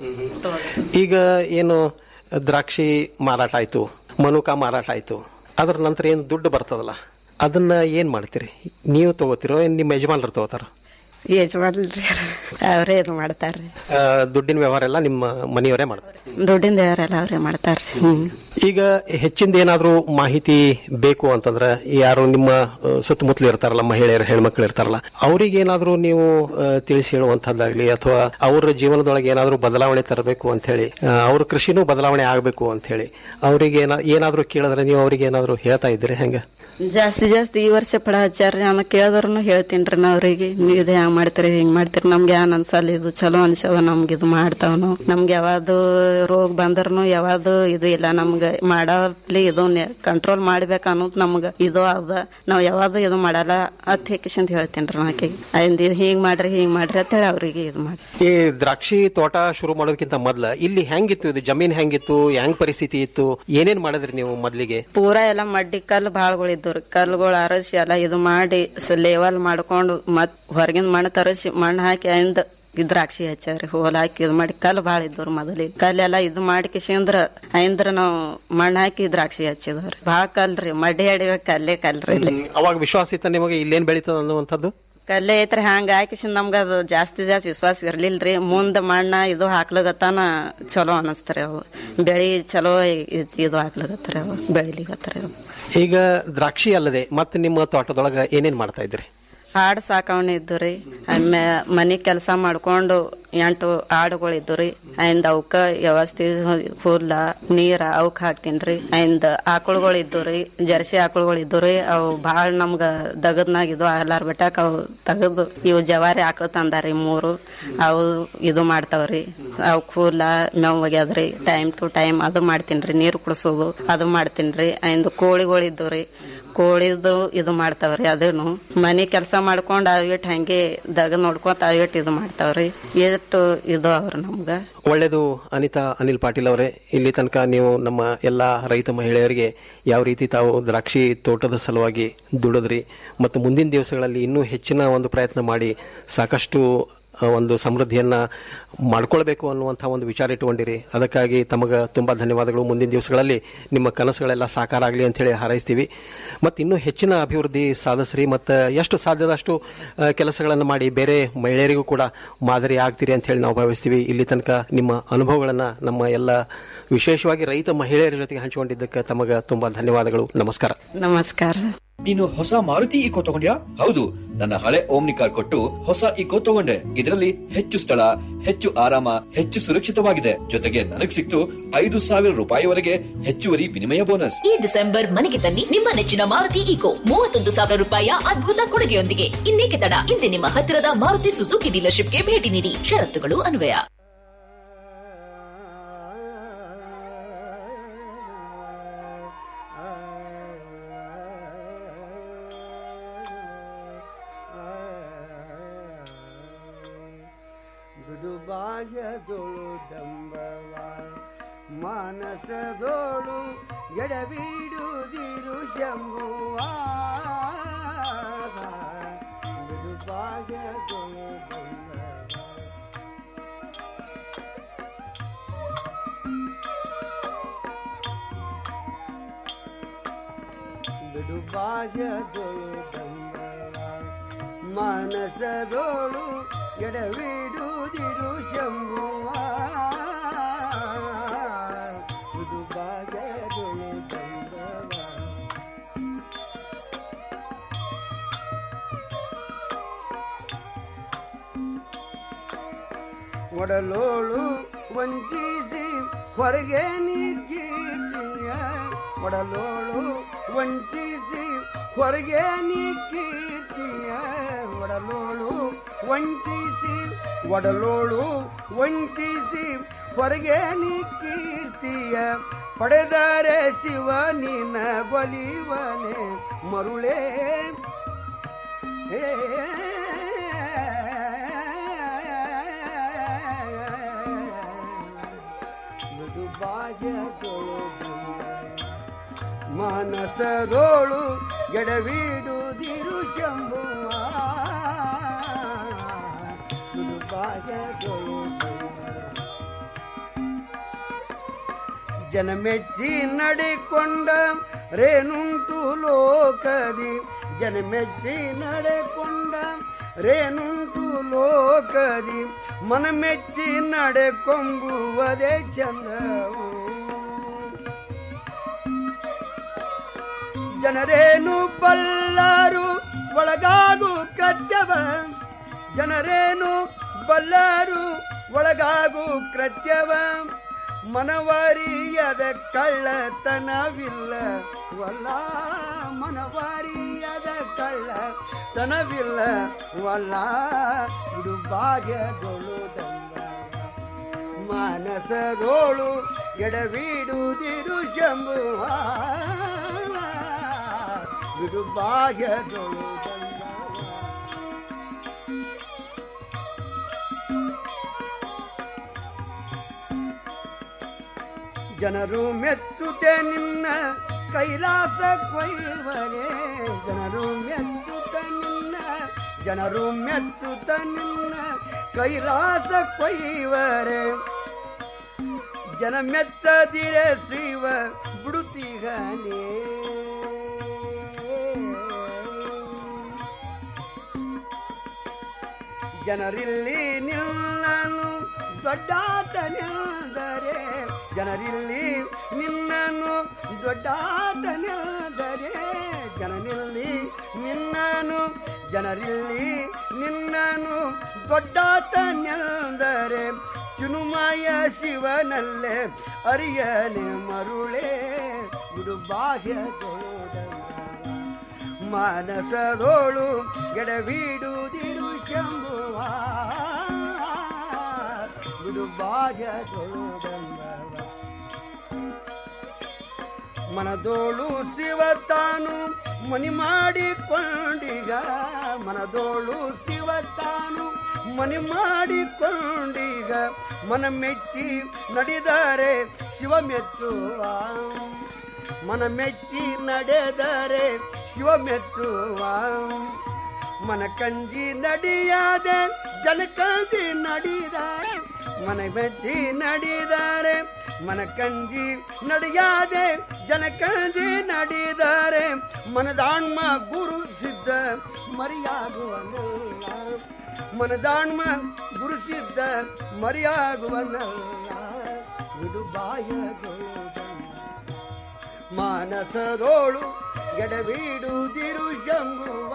ಈಗ ಏನು ದ್ರಾಕ್ಷಿ ಮಾರಾಟ ಆಯ್ತು ಮನುಕ ಮಾರಾಟ ಆಯ್ತು ಅದ್ರ ನಂತರ ಏನು ದುಡ್ಡು ಬರ್ತದಲ್ಲ ಅದನ್ನ ಏನ್ ಮಾಡ್ತೀರಿ ನೀವು ತಗೋತಿರೋ ಏನ್ ನಿಮ್ಮ ಯಜಮಾನ್ರು ತಗೋತಾರ ಯಜಮಾನ್ರಿ ಅವರೇ ಇದು ಮಾಡ್ತಾರ್ರಿ ಆ, ದುಡ್ಡಿನ ವ್ಯವಹಾರ ಎಲ್ಲ ನಿಮ್ಮ ಮನೆಯವರೇ ಮಾಡ್ತಾರೆ ದುಡ್ಡಿಂದ ಯಾರೆಲ್ಲ ಅವರೇ ಮಾಡ್ತಾರ್ರಿ ಹ್ಮ್ ಈಗ ಹೆಚ್ಚಿಂದ ಏನಾದ್ರೂ ಮಾಹಿತಿ ಬೇಕು ಅಂತಂದ್ರೆ ಯಾರು ನಿಮ್ಮ ಆ, ಸುತ್ತಮುತ್ತಲು ಇರ್ತಾರಲ್ಲ ಮಹಿಳೆಯರು ಹೆಣ್ಮಕ್ಳು ಇರ್ತಾರಲ್ಲ ಅವ್ರಿಗೆ ಏನಾದ್ರೂ ನೀವು ಆ, ತಿಳಿಸಿ ಹೇಳುವಂತದ್ದಾಗ್ಲಿ ಅಥವಾ ಅವ್ರ ಜೀವನದೊಳಗೆ ಏನಾದ್ರೂ ಬದಲಾವಣೆ ತರಬೇಕು ಅಂತ ಹೇಳಿ ಆ, ಅವ್ರ ಕೃಷಿನೂ ಬದಲಾವಣೆ ಆಗಬೇಕು ಅಂತ ಹೇಳಿ ಅವ್ರಿಗೆ ಏನ ಏನಾದ್ರೂ ಕೇಳಿದ್ರೆ ನೀವು ಅವ್ರಿಗೆ ಏನಾದ್ರೂ ಹೇಳ್ತಾ ಇದ್ದೀರಿ ಹೆಂಗ ಜಾಸ್ತಿ ಜಾಸ್ತಿ ಈ ವರ್ಷ ಪಡ ಹಚ್ಚಾರ್ರಿ ಅನ್ನೋ ಕೇಳಿದ್ರು ಹೇಳ್ತೀನ್ರಿ ನಾ ಅವ್ರಿಗೆ ನೀವು ಇದು ಹೆಂಗ್ ಮಾಡ್ತೀರಿ ಹಿಂಗ್ ಮಾಡ್ತೀರಿ ನಮ್ಗೆ ಏನ್ ಅನ್ಸಲ್ಲ ಇದು ಚಲೋ ಅನ್ಸವ ನಮ್ಗೆ ಇದು ಮಾಡ್ತಾವನು ನಮ್ಗೆ ಯಾವ್ದು ರೋಗ ಬಂದ್ರೂ ಯಾವ್ದು ಇದು ಇಲ್ಲ ನಮ್ಗೆ ಮಾಡಲಿ ಇದು ಕಂಟ್ರೋಲ್ ಮಾಡ್ಬೇಕು ಅನ್ನೋದು ನಮ್ಗೆ ಇದು ಅದ ನಾವ್ ಯಾವ್ದು ಇದು ಮಾಡಲ್ಲ ಅತ್ ಹೇಕಿಸಿ ಅಂತ ಹೇಳ್ತೀನ್ರಿ ನಾಕಿ ಅಯ್ಯಿಂದ ಇದು ಹಿಂಗ್ ಮಾಡ್ರಿ ಹಿಂಗ್ ಮಾಡ್ರಿ ಅಂತ ಹೇಳಿ ಅವ್ರಿಗೆ ಇದು ಮಾಡಿ ಈ ದ್ರಾಕ್ಷಿ ತೋಟ ಶುರು ಮಾಡೋದಕ್ಕಿಂತ ಮೊದ್ಲ ಇಲ್ಲಿ ಹೆಂಗಿತ್ತು ಇದು ಜಮೀನ್ ಹೆಂಗಿತ್ತು ಹೆಂಗ್ ಪರಿಸ್ಥಿತಿ ಇತ್ತು ಏನೇನ್ ಮಾಡಿದ್ರಿ ನೀವು ಮೊದ್ಲಿಗೆ ಪೂರಾ ಎಲ್ಲ ಮಡ್ಡಿ ಕಲ್ಲು ಬಾಳ್ಗಳಿದ್ದು ರೀ ಕಲ್ಲುಗಳು ಅರಸಿ ಎಲ್ಲ ಇದು ಮಾಡಿ ಲೇವಲ್ ಮಾಡ್ಕೊಂಡು ಮತ್ ಹೊರಗಿನ ಮಣ್ಣು ತರಿಸಿ ಮಣ್ಣು ಹಾಕಿ ಅಯಿಂದ ಈ ದ್ರಾಕ್ಷಿ ಹಚ್ಚಾರಿ ಹೋಲ್ ಹಾಕಿ ಇದು ಮಾಡಿ ಕಲ್ಲು ಭಾಳ ಇದ್ದವ್ರು ಮೊದಲಿ ಕಲ್ಲೆಲ್ಲ ಇದು ಮಾಡಿ ಕಿಸಿಂದ್ರ ಅయింದ್ರ ನಾವು ಮಣ್ಣು ಹಾಕಿ ದ್ರಾಕ್ಷಿ ಹಚ್ಚಿದವ್ರಿ ಭಾಳ ಕಲ್ರಿ ಮಡ್ಡಿ ಅಡಿ ಕಲ್ಲೇ ಕಲ್ರಿ ಇಲ್ಲಿ ಅವಾಗ ವಿಶ್ವಾಸ ಇತ್ತ ನಿಮಗೆ ಇಲ್ಲೇನ್ ಬೆಳೀತದ ಅನ್ನುವಂಥದ್ದು ಕಲ್ಲೆ ಐತ್ರಿ ಹಂಗ ಹಾಕಿಸಿಂದ ನಮ್ಗ ಅದು ಜಾಸ್ತಿ ಜಾಸ್ತಿ ವಿಶ್ವಾಸ ಇರ್ಲಿಲ್ರಿ ಮುಂದ ಮಣ್ಣ ಇದು ಹಾಕ್ಲಗತ್ತಾನ ಚಲೋ ಅನಸ್ತಾರಿ ಅವು ಬೆಳಿ ಚಲೋ ಇದ್- ಇದು ಹಾಕ್ಲಗತ್ತಾರ ಅವು ಬೆಳಿಲಿಗತ್ತಾರ ಅವು ಈಗ ದ್ರಾಕ್ಷಿ ಅಲ್ಲದೆ ಮತ್ತೆ ನಿಮ್ಮ ತೋಟದೊಳಗ ಏನೇನ್ ಮಾಡ್ತಾ ಇದ್ರಿ ಆಡ್ ಸಾಕವಣೆ ಇದ್ದು ರೀ ಆಮೇ ಮನೆ ಕೆಲಸ ಮಾಡ್ಕೊಂಡು ಎಂಟು ಆಡುಗಳು ಇದ್ದು ರೀ ainda ಅವಕ್ಕ ವ್ಯವಸ್ಥೆ ಹುಲ್ಲ ನೀರ ಅವಕ್ ಹಾಕ್ತೀನ್ರಿ ainda ಆಕಳುಗಳು ಇದ್ದು ರೀ ಜರ್ಸಿ ಆಕಳುಗಳು ಇದ್ದು ರೀ ಅವು ಭಾಳ ನಮ್ಗ ದಗದ್ನಾಗ ಇದು ಆಗ್ಲಾರ ಬಿಟ್ಟಾಕ ಅವು ತೆಗದು ಇವು ಜವಾರಿ ಆಕಳು ತಂದಾರಿ ಮೂರು ಅವು ಇದು ಮಾಡ್ತಾವ್ರಿ ಅವಕ್ ಹುಲ್ಲ ಮೇವ್ ಒಗ್ಯಾದ್ರಿ ಟೈಮ್ ಟು ಟೈಮ್ ಅದು ಮಾಡ್ತೀನ್ರಿ ನೀರು ಕುಡಿಸೋದು ಅದು ಮಾಡ್ತೀನ್ರಿ ainda ಕೋಳಿಗಳು ಇದ್ದು ರೀ ಕೋಳಿದು ಇದು ಮಾಡ್ತಾವ್ರಿ ಅದನ್ನು ಮನಿ ಕೆಲಸ ಮಾಡ್ಕೊಂಡು ಅವಿಟ್ ಹಂಗೆ ದಗ ನೋಡ್ಕೊಂತ ಅವಿಟ್ ಇದು ಮಾಡ್ತಾವ್ರಿ ಎಷ್ಟು ಇದು ಅವ್ರ ನಮ್ಗ ಒಳ್ಳೆಯದು ಅನಿತಾ ಅನಿಲ್ ಪಾಟೀಲ್ ಅವರೇ ಇಲ್ಲಿ ತನಕ ನೀವು ನಮ್ಮ ಎಲ್ಲ ರೈತ ಮಹಿಳೆಯರಿಗೆ ಯಾವ ರೀತಿ ತಾವು ದ್ರಾಕ್ಷಿ ತೋಟದ ಸಲುವಾಗಿ ದುಡಿದ್ರಿ ಮತ್ತು ಮುಂದಿನ ದಿವಸಗಳಲ್ಲಿ ಇನ್ನೂ ಹೆಚ್ಚಿನ ಒಂದು ಪ್ರಯತ್ನ ಮಾಡಿ ಸಾಕಷ್ಟು ಆ, ಒಂದು ಸಮೃದ್ಧಿಯನ್ನ ಮಾಡ್ಕೊಳ್ಬೇಕು ಅನ್ನುವಂಥ ಒಂದು ವಿಚಾರ ಇಟ್ಟುಕೊಂಡಿರಿ ಅದಕ್ಕಾಗಿ ತಮಗೆ ತುಂಬಾ ಧನ್ಯವಾದಗಳು ಮುಂದಿನ ದಿವಸಗಳಲ್ಲಿ ನಿಮ್ಮ ಕನಸುಗಳೆಲ್ಲ ಸಾಕಾರ ಆಗಲಿ ಅಂತ ಹೇಳಿ ಹಾರೈಸ್ತೀವಿ ಮತ್ತು ಇನ್ನೂ ಹೆಚ್ಚಿನ ಅಭಿವೃದ್ಧಿ ಸಾಧಿಸ್ರಿ ಮತ್ತು ಎಷ್ಟು ಸಾಧ್ಯದಷ್ಟು ಆ, ಕೆಲಸಗಳನ್ನು ಮಾಡಿ ಬೇರೆ ಮಹಿಳೆಯರಿಗೂ ಕೂಡ ಮಾದರಿ ಆಗ್ತೀರಿ ಅಂತ ಹೇಳಿ ನಾವು ಭಾವಿಸ್ತೀವಿ ಇಲ್ಲಿ ತನಕ ನಿಮ್ಮ ಅನುಭವಗಳನ್ನು ನಮ್ಮ ಎಲ್ಲ ವಿಶೇಷವಾಗಿ ರೈತ ಮಹಿಳೆಯರ ಜೊತೆಗೆ ಹಂಚಿಕೊಂಡಿದ್ದಕ್ಕೆ ತಮಗೆ ತುಂಬಾ ಧನ್ಯವಾದಗಳು ನಮಸ್ಕಾರ ನಮಸ್ಕಾರ ನೀನು ಹೊಸ ಮಾರುತಿ ಇಕೋ ತಗೊಂಡ್ಯಾ ಹೌದು ನನ್ನ ಹಳೆ ಓಮ್ನಿ ಕಾರ್ ಕೊಟ್ಟು ಹೊಸ ಇಕೋ ತಗೊಂಡೆ ಇದರಲ್ಲಿ ಹೆಚ್ಚು ಸ್ಥಳ ಹೆಚ್ಚು ಆರಾಮ ಹೆಚ್ಚು ಸುರಕ್ಷಿತವಾಗಿದೆ ಜೊತೆಗೆ ನನಗ್ ಸಿಕ್ತು ಐದು ಸಾವಿರ ರೂಪಾಯಿವರೆಗೆ ಹೆಚ್ಚುವರಿ ವಿನಿಮಯ ಬೋನಸ್ ಈ ಡಿಸೆಂಬರ್ ಮನೆಗೆ ತನ್ನಿ ನಿಮ್ಮ ನೆಚ್ಚಿನ ಮಾರುತಿ ಈಕೋ ಮೂವತ್ತೊಂದು ಸಾವಿರ ರೂಪಾಯಿಯ ಅದ್ಭುತ ಕೊಡುಗೆಯೊಂದಿಗೆ ಇನ್ನೇಕೆ ತಡ ಇಂದೇ ನಿಮ್ಮ ಹತ್ತಿರದ ಮಾರುತಿ ಸುಜುಕಿ ಡೀಲರ್ಶಿಪ್ಗೆ ಭೇಟಿ ನೀಡಿ ಷರತ್ತುಗಳು ಅನ್ವಯ ಬಿಡುಬಾಯದೊಳು ಡಂಬವ ಮಾನಸದೋಳು ಎಡಬಿಡುದಿರು ಶಂಭುವ ಬಿಡುಬಾಯದೊಳು ಡಂಬವ ಬಿಡುಬಾಯದೊಳು ಡಂಬವ ಮಾನಸದೋಳು ಎಡವಿಡುದಿರು ಶಂಭುವ ಬಿಡುಬಾಯದೊಳು ಡಂಬವ ಒಡಲೋಳು ವಂಚಿಸಿ ಹೊರಗೆ ನಿಕ್ಕೀರ್ತಿಯ ಒಡಲೋಳು ವಂಚಿಸಿ ಹೊರಗೆ ನಿಕ್ಕೀರ್ತಿಯ ಒಡಲೋಳು ವಂಚಿಸಿ ಒಡಲೋಳು ವಂಚಿಸಿ ಹೊರಗೆ ನಿಕ್ಕೀರ್ತಿಯ ಪಡೆದರೆ ಶಿವ ನಿನ್ನ ಬಲಿವನೆ ಮರುಳೇ ಹೇ ಮಾನಸದೋಳು ಎಡವಿಡುದಿರು ಶಂಭುವ ಮೃದುಬಾಯದೊಳು ಜನಮೆಚ್ಚಿ ನಡೆಕೊಂಡ ರೇನುಂಟು ಲೋಕದಿ ಜನಮೆಚ್ಚಿ ನಡೆಕೊಂಡ ರೇನುಂಟು ಲೋಕದಿ ಮನಮೆಚ್ಚಿ ನಡೆಕೊಂಬುವುದೇ ಚಂದವು ಜನರೇನು ಬಲ್ಲರು ಒಳಗಾಗು ಕೃತ್ಯವ ಜನರೇನು ಬಲ್ಲರು ಒಳಗಾಗು ಕೃತ್ಯವ ಮನವಾರಿಯದ ಕಳ್ಳತನವಿಲ್ಲ ವಲ್ಲ ಮನವಾರಿಯದ ಕಳ್ಳತನವಿಲ್ಲ ವಲ್ಲ ಉಡುಭಾಗ್ಯದೊಳು ಮಾನಸದೋಳು ಎಡವಿಡುದಿರು ಶಂಭುವ ಬಿಡುಬಾಹ್ಯದೊಳು ಜನರು ಮೆಚ್ಚುತ್ತೆ ನಿನ್ನ ಕೈಲಾಸ ಕೊಯ್ವರೇ ಜನರು ಮೆಚ್ಚುತ್ತ ನಿನ್ನ ಜನರು ಮೆಚ್ಚುತ್ತ ನಿನ್ನ ಕೈಲಾಸ ಕೊಯ್ವರೆ ಜನ ಮೆಚ್ಚದಿರೆ ಶಿವ ಬಿಡುತ್ತೀಗನೇ ಜನರಿಲ್ಲಿ ನಿನ್ನನು ದೊಡ್ಡಾತನೆಂದರೆ ಜನರಿಲ್ಲಿ ನಿನ್ನನು ದೊಡ್ಡಾತನೆಂದರೆ ಜನರಿಲ್ಲಿ ನಿನ್ನನು ಜನರಿಲ್ಲಿ ನಿನ್ನನು ದೊಡ್ಡಾತನೆಂದರೆ ಚುನುಮಯ ಶಿವನಲ್ಲೇ ಅರಿಯನೆ ಮರುಳೇ ಗುಡುಬಾಹ್ಯದೋಡ ಮಾನಸದೋಳು ಎಡವಿಡುದಿರು ಶಂಭುವ ಬಿಡುಬಾಹ್ಯದೋಳು ಮನದೋಳು ಶಿವ ತಾನು ಮನಿ ಮಾಡಿಕೊಂಡೀಗ ಮನದೋಳು ಶಿವ ತಾನು ಮನಿ ಮಾಡಿಕೊಂಡೀಗ ಮನ ಮೆಚ್ಚಿ ನಡೆದರೆ ಶಿವ ಮೆಚ್ಚುವ ಮನ ಮೆಚ್ಚಿ ನಡೆದರೆ ಶಿವ ಮೆಚ್ಚುವ ಮನ ಕಂಜಿ ನಡಿಯಾದೆ ಜನ ಕಂಜಿ ನಡಿದಾರೆ ಮನ ಬೆಚ್ಚಿ ನಡಿದಾರೆ ಮನ ಕಂಜಿ ನಡಿಯಾದೆ ಜನ ಕಂಜಿ ನಡಿದಾರೆ ಮನದಾಣ್ಮ ಗುರು ಸಿದ್ಧ ಮರಿಯಾಗುವನಲ್ಲ ಮನದಾಣ್ಮ ಗುರು ಸಿದ್ಧ ಮರಿಯಾಗುವನಲ್ಲ ಇದು ಬಾಯಗೊಳ್ಳುವುದಲ್ಲ ಮಾನಸದೋಳು ಗೆಡಬೀಡುದಿರು ಶಂಭುವ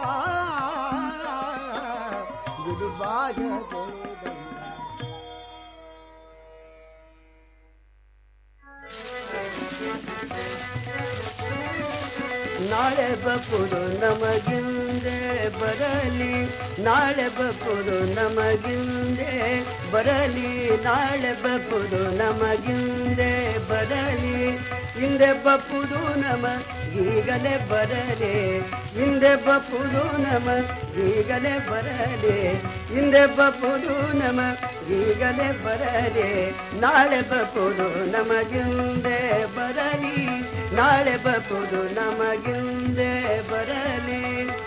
ಗುಡು ಬಾಯಗೊಳ್ಳುವುದಲ್ಲ ನಾಳೆ ಬಪ್ಪುದು ನಮಗಿಂದೆ ಬರಲಿ ನಾಳೆ ಬಪ್ಪುದು ನಮಗಿಂದೆ ಬರಲಿ ನಾಳೆ ಬಪ್ಪುದು ನಮಗಿಂದೆ ಬರಲಿ ಹಿಂದೆ ಬಪ್ಪುದು ನಮ ಈಗಲೇ ಬರಲಿ ಹಿಂದೆ ಬಪ್ಪುದು ನಮ ಈಗಲೇ ಬರಲಿ ಹಿಂದೆ ಬಪ್ಪುದು ನಮ ಈಗಲೇ ಬರಲಿ ನಾಳೆ ಬಪ್ಪುದು ನಮಗಿಂದೆ ಬರಲಿ ನಾಳೆ ಬಪ್ಪುದು ನಮಗಿಂದೆ ಬರಲಿ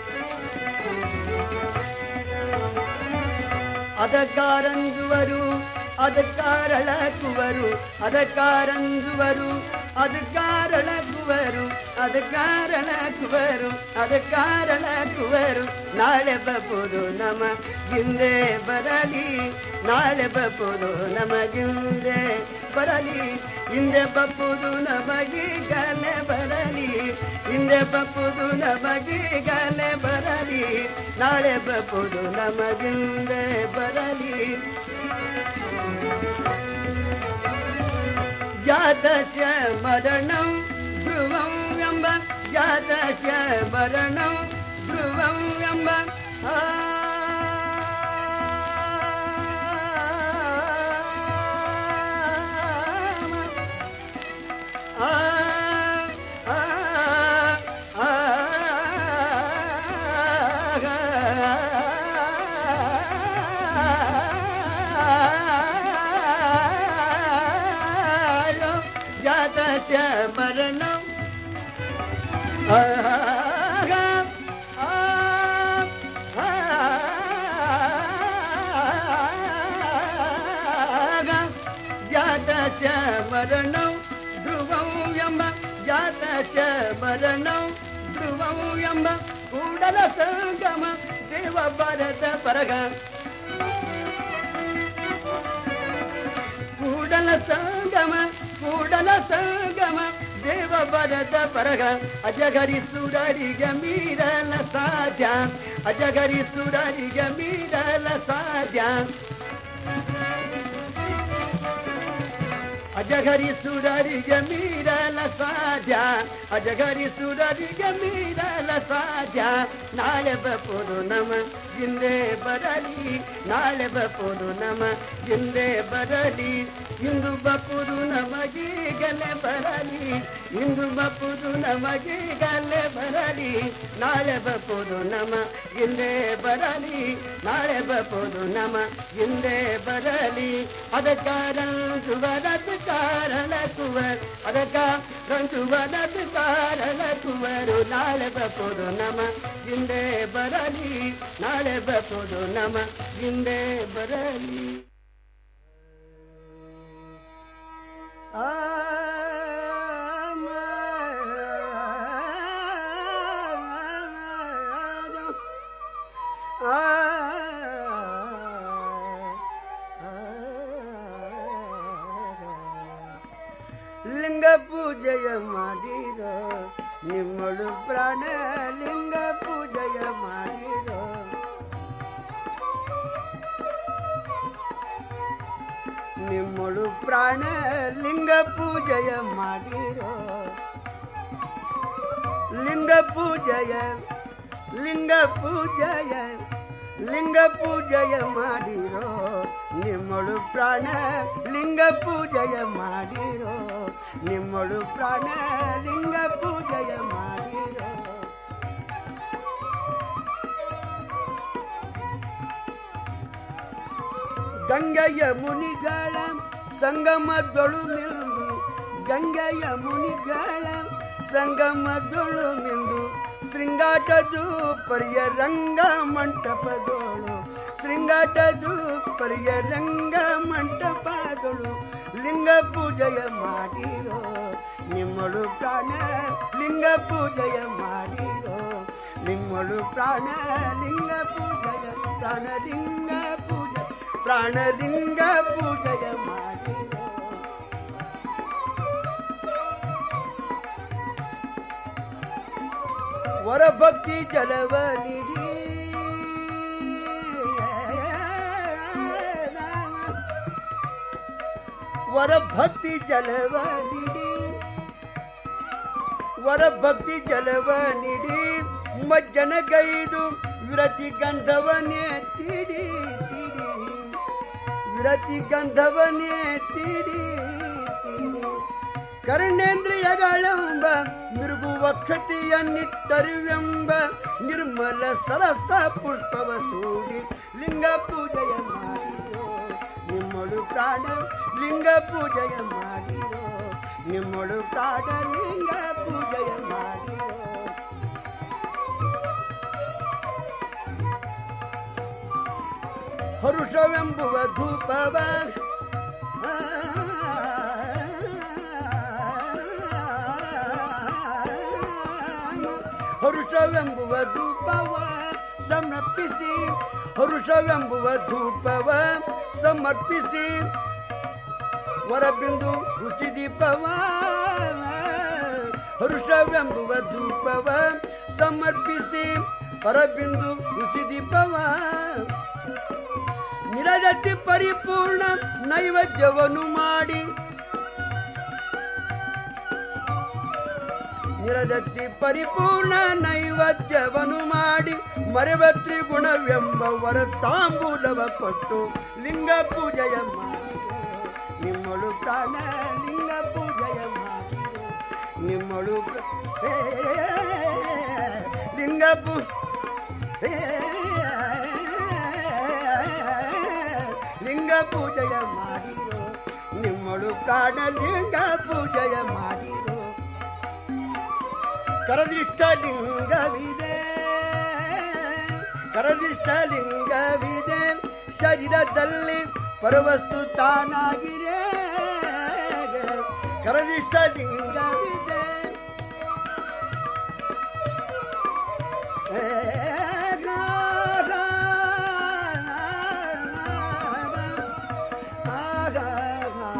ಅದಕ್ಕಾರಂಜುವರು ಅದಕ್ಕಾರಳಕುವರು ಅದಕ್ಕಾರಂಜುವರು ಅದಕ್ಕಾರಳಕುವರು ಅದಕ್ಕಾರಳಕುವರು ಅದಕ್ಕಾರಳಕುವರು ನಾಳೆ ಬಪ್ಪುದು ನಮ ಗಿಂದೆ ಬರಲಿ ನಾಳೆ ಬಪ್ಪುದು ನಮಗಿಂದೆ ಬರಲಿ ಹಿಂದೆ ಬಪ್ಪುದು ನಮಗೀಗಲೇ ಬರಲಿ ಹಿಂದೆ ಬಪ್ಪುದು ನಮಗೀಗಲೇ ಬರಲಿ ನಾಳೆ ಬಪ್ಪುದು ನಮಗಿಂದೆ ಬರಲಿ ಜಾತಸ್ಯ ಮರಣಂ ಧ್ರುವಂ ಎಂಬ ಜಾತಸ್ಯ ಮರಣಂ ಧ್ರುವಂ ಎಂಬ ಆ ಆ ಆ ಆ ಜಾತಸ್ಯ ಮರಣಂ ಜಾತಸ್ಯ ಮರಣಂ ಧ್ರುವಂ ಎಂಬ ಜಾತಸ್ಯ ಮರಣಂ ಧ್ರುವಂ ಎಂಬ ಕೂಡಲ ಸಂಗಮ ದೇವ ಭರತ ಪರಗ ಕೂಡಲ ಸಂಗಮ ಕೂಡಲ ಸಂಗಮ ದೇವ ಭರತ ಪರಗ ಅಜಗರಿ ಸುರರಿಗೆ ಮೀರಲ ಸಾಧ್ಯ ಅಜಗರಿ ಸುರರಿಗೆ ಮೀರಲ ಸಾಧ್ಯ ಅಜಗರಿ ಸುರರಿಗೆ ಮೀರಲ ಸಾಧ್ಯ ಅಜಗರಿ ಸುರರಿಗೆ ಮೀರಲ ಸಾಧ್ಯ ನಾಳೆ ಬಪ್ಪುದು ನಮ ಹಿಂದೆ ಬರಲಿ ನಾಳೆ ಬಪ್ಪುದು ನಮ ಹಿಂದೆ ಬರಲಿ ಇಂದು ಬಪ್ಪುದು ನಮಗೀಗಲೇ ಬರಲಿ ಇಂದು ಬಪ್ಪುದು ನಮಗೀಗಲೇ ಬರಲಿ ನಾಳೆ ಬಪ್ಪುದು ನಮ ಹಿಂದೆ ಬರಲಿ ನಾಳೆ ಬಪ್ಪುದು ನಮ ಹಿಂದೆ ಬರಲಿ ಅದಕ್ಕಾರಂಜುವರದು ಕಾರಣ ಕುವರ್ ಅದಕ್ಕ ರಂಜುವರದು ಕಾರಣ ಕುವರು ನಾಳೆ ಬಪ್ಪುದು ನಮ ಹಿಂದೆ ಬರಲಿ ನಾಳೆ ಬಪ್ಪುದು ನಮ ಹಿಂದೆ ಬರಲಿ ಲಿಂಗ ಪೂಜೆಯ ಮಾಡಿರೋ ನಿಮ್ಮಳು ಪ್ರಾಣ ಲಿಂಗ ಪೂಜೆಯ ಮಾಡಿರೋ ನಿಮ್ಮಳು ಪ್ರಾಣ ಲಿಂಗ ಪೂಜೆಯ ಮಾಡಿರೋ ಲಿಂಗ ಪೂಜೆಯ ಲಿಂಗ ಪೂಜೆಯ ಲಿಂಗ ಪೂಜೆಯ ಮಾಡಿರೋ ನಿಮ್ಮಳು ಪ್ರಾಣ ಲಿಂಗ ಪೂಜೆಯ ಮಾಡಿರೋ ನಿಮ್ಮಳು ಪ್ರಾಣ ಲಿಂಗ ಪೂಜೆಯ ಮಾಡಿರೋ ಗಂಗೆಯ ಮುನಿಗಳ ಸಂಗಮದೊಳು ಮಿಂದು ಗಂಗೆಯ ಮುನಿಗಳ ಸಂಗಮದೊಳು ಮಿಂದು ಶೃಂಗಾಟದು ಪರಿಯ ರಂಗ ಮಂಟಪದೋಳು ಶೃಂಗಾಟದು ಪರಿಯ ರಂಗ ಮಂಟಪದೋಳು ಲಿಂಗ ಪೂಜೆಯ ಮಾಡಿರೋ ನಿಮ್ಮಳು ಪ್ರಾಣ ಲಿಂಗ ಪೂಜೆಯ ಮಾಡಿರೋ ನಿಮ್ಮಳು ಪ್ರಾಣ ಲಿಂಗ ಪೂಜೆಯ ಪ್ರಾಣಲಿಂಗ ಪೂಜೆ ಪ್ರಾಣಲಿಂಗ ಪೂಜೆಯ ಮಾಡಿರೋ ವರಭಕ್ತಿ ಜಲವ ನಿಡಿ ವರಭಕ್ತಿ ಜಲವ ನಿಡಿ ವರಭಕ್ತಿ ಜಲವ ನಿಡಿ ಮಜ್ಜನಗೈದು ವಿರತಿ ಗಂಧವನೇ ತಿಡಿ ತಿಡಿ ವಿರತಿ ಗಂಧವನೇ ತಿಡಿ ತಿಡಿ ಕರ್ಣೇಂದ್ರಿಯಗಳೆಂಬ ಮಿರುಗುವಕ್ಷತೆಯನ್ನಿಟ್ಟರುವೆಂಬ ನಿರ್ಮಲ ಸರಸ ಪುಷ್ಪವ ಸೂಡಿ ಲಿಂಗ ಪೂಜೆಯ ಮಾಡಿರೋ ನಿಮ್ಮಳು ಪ್ರಾಣ ಲಿಂಗ ಪೂಜೆಯ ಮಾಡಿರೋ ನಿಮ್ಮಳು ಪ್ರಾಣ ಲಿಂಗ ಪೂಜೆಯ ಮಾಡಿರೋ ಹರುಷವೆಂಬುವ ಧೂಪವ ಹರುಷವೆಂಬುವ ಧೂಪವ ಸಮರ್ಪಿಸಿ ಹರುಷವೆಂಬುವ ಧೂಪವ ಸಮರ್ಪಿಸಿ ವರಬಿಂದು ರುಚಿ ದೀಪವ ಹರುಷವೆಂಬುವ ಧೂಪವ ಸಮರ್ಪಿಸಿ ಪರಬಿಂದು ರುಚಿ ದೀಪವ ನಿರಜತಿ ಪರಿಪೂರ್ಣ ನೈವೇದ್ಯವನ್ನು ಮಾಡಿ ನಿರದತ್ತಿ ಪರಿಪೂರ್ಣ ನೈವೇದ್ಯವನ್ನು ಮಾಡಿ ಮರೆವ ತ್ರಿಗುಣವೆಂಬ ವರ ತಾಂಬೂಲವ ಕೊಟ್ಟು ಲಿಂಗ ಪೂಜೆಯ ಮಾಡಿರೋ ನಿಮ್ಮಳು ಪ್ರಾಣ ಲಿಂಗ ಪೂಜೆಯ ಮಾಡಿರೋ ನಿಮ್ಮಳು ಪ್ರ- ಹೇ, ಲಿಂಗ ಪೂ ಹೇ, ಲಿಂಗ ಪೂಜೆಯ ಮಾಡಿರೋ ನಿಮ್ಮಳು ಪ್ರಾಣ ಲಿಂಗ ಪೂಜೆಯ ಮಾಡಿರೋ ಕರದಿಷ್ಟ ಲಿಂಗವಿದೆ ಕರದಿಷ್ಟ ಲಿಂಗವಿದೆ ಶರೀರದಲ್ಲಿ ಪರವಸ್ತು ತಾನಾಗಿರೆ ಕರದಿಷ್ಟ ಲಿಂಗವಿದೆ ಏ, ರಾ, ರಾ, ರಾ, ರಾ, ರಾ.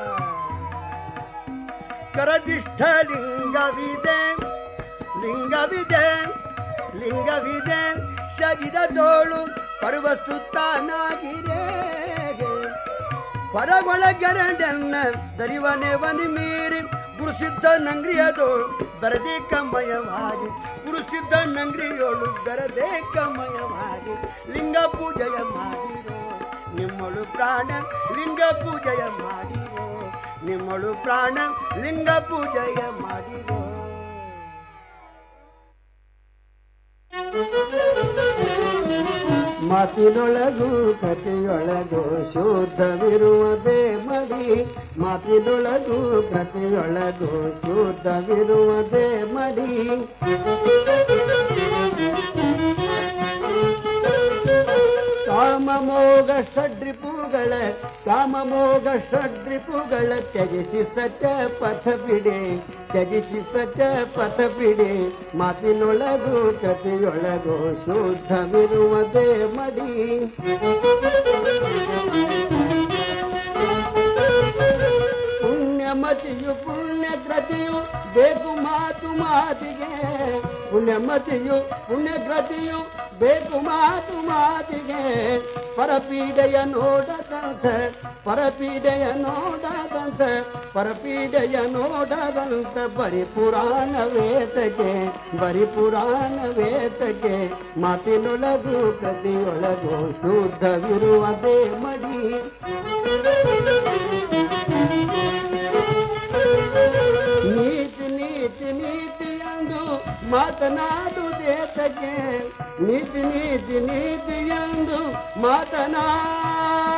ಕರದಿಷ್ಟ ಲಿಂಗವಿದೆ ಲಿಂಗವಿದೆ ಲಿಂಗವಿದೆ ಶರೀರದೋಳು ಪರ್ವಸ್ತು ತಾನಾಗಿರೆ ಹೊರಗೊಳಗೆರಡನ್ನ ದರಿವನೆವನಿ ಮೀರಿ ಗುರುಸಿದ್ಧ ನಂಗ್ರಿಯದೋಳು ಬರದೆ ಕಮಯವಾಗಿ ಗುರುಸಿದ್ಧ ನಂಗ್ರಿಯೋಳು ಬರದೆ ಕಮಯವಾಗಿ ಲಿಂಗ ಪೂಜೆಯ ಮಾಡಿರೋ ನಿಮ್ಮಳು ಪ್ರಾಣ ಲಿಂಗ ಪೂಜೆಯ ಮಾಡಿರೋ ನಿಮ್ಮಳು ಪ್ರಾಣ ಲಿಂಗ ಪೂಜೆಯ ಮಾಡಿರೋ ಮಾತಿನೊಳಗು ಕಥೆಯೊಳಗು ಶುದ್ಧವಿರುವುದೇ ಮಡಿ ಮಾತಿನೊಳಗು ಕಥೆಯೊಳಗು ಶುದ್ಧವಿರುವುದೇ ಮಡಿ ಕಾಮಮೋಗ ಷಡ್ರಿಪುಗಳ ಕಾಮಮೋಗ ಷಡ್ರಿಪುಗಳ ತ್ಯಜಿಸಿ ಸತ್ಯ ಪಥ ಬಿಡೆ ತ್ಯಜಿಸಿ ಸತ್ಯ ಪಥ ಬಿಡೆ ಮಾತಿನೊಳಗು ಕಥೆಯೊಳಗು ಶುದ್ಧವಿರುವುದೇ ಮಡಿ ಪುಣ್ಯಮತಿಯು ಪುಣ್ಯಕೃತಿಯು ಬೇಕು ಮಾತು ಮಾತಿಗೆ ಪುಣ್ಯಮತಿಯು ಪುಣ್ಯಕೃತಿಯು ಬೇಕು ಮಾತು ಮಾತಿಗೆ ಪರಪೀಡೆಯ ನೋಡದಂತ ಪರಪೀಡೆಯ ನೋಡದಂತ ಪರಪೀಡೆಯ ನೋಡದಂತ ಬರಿ ಪುರಾಣ ವೇದಕ್ಕೆ ಬರಿ ಪುರಾಣ ವೇದಕ್ಕೆ ಮಾತಿನೊಳಗು ಕೃತಿಯೊಳಗು ಶುದ್ಧವಿರುವುದೇ ಮಡಿ ನೀತಿ ನೀತಿ ನೀತಿ ಎಂದು ಮಾತನಾಡುವುದೇತಕ್ಕೆ ನೀತಿ ನೀತಿ ನೀತಿ ಎಂದು ಮಾತನಾಡುವುದೇತಕ್ಕೆ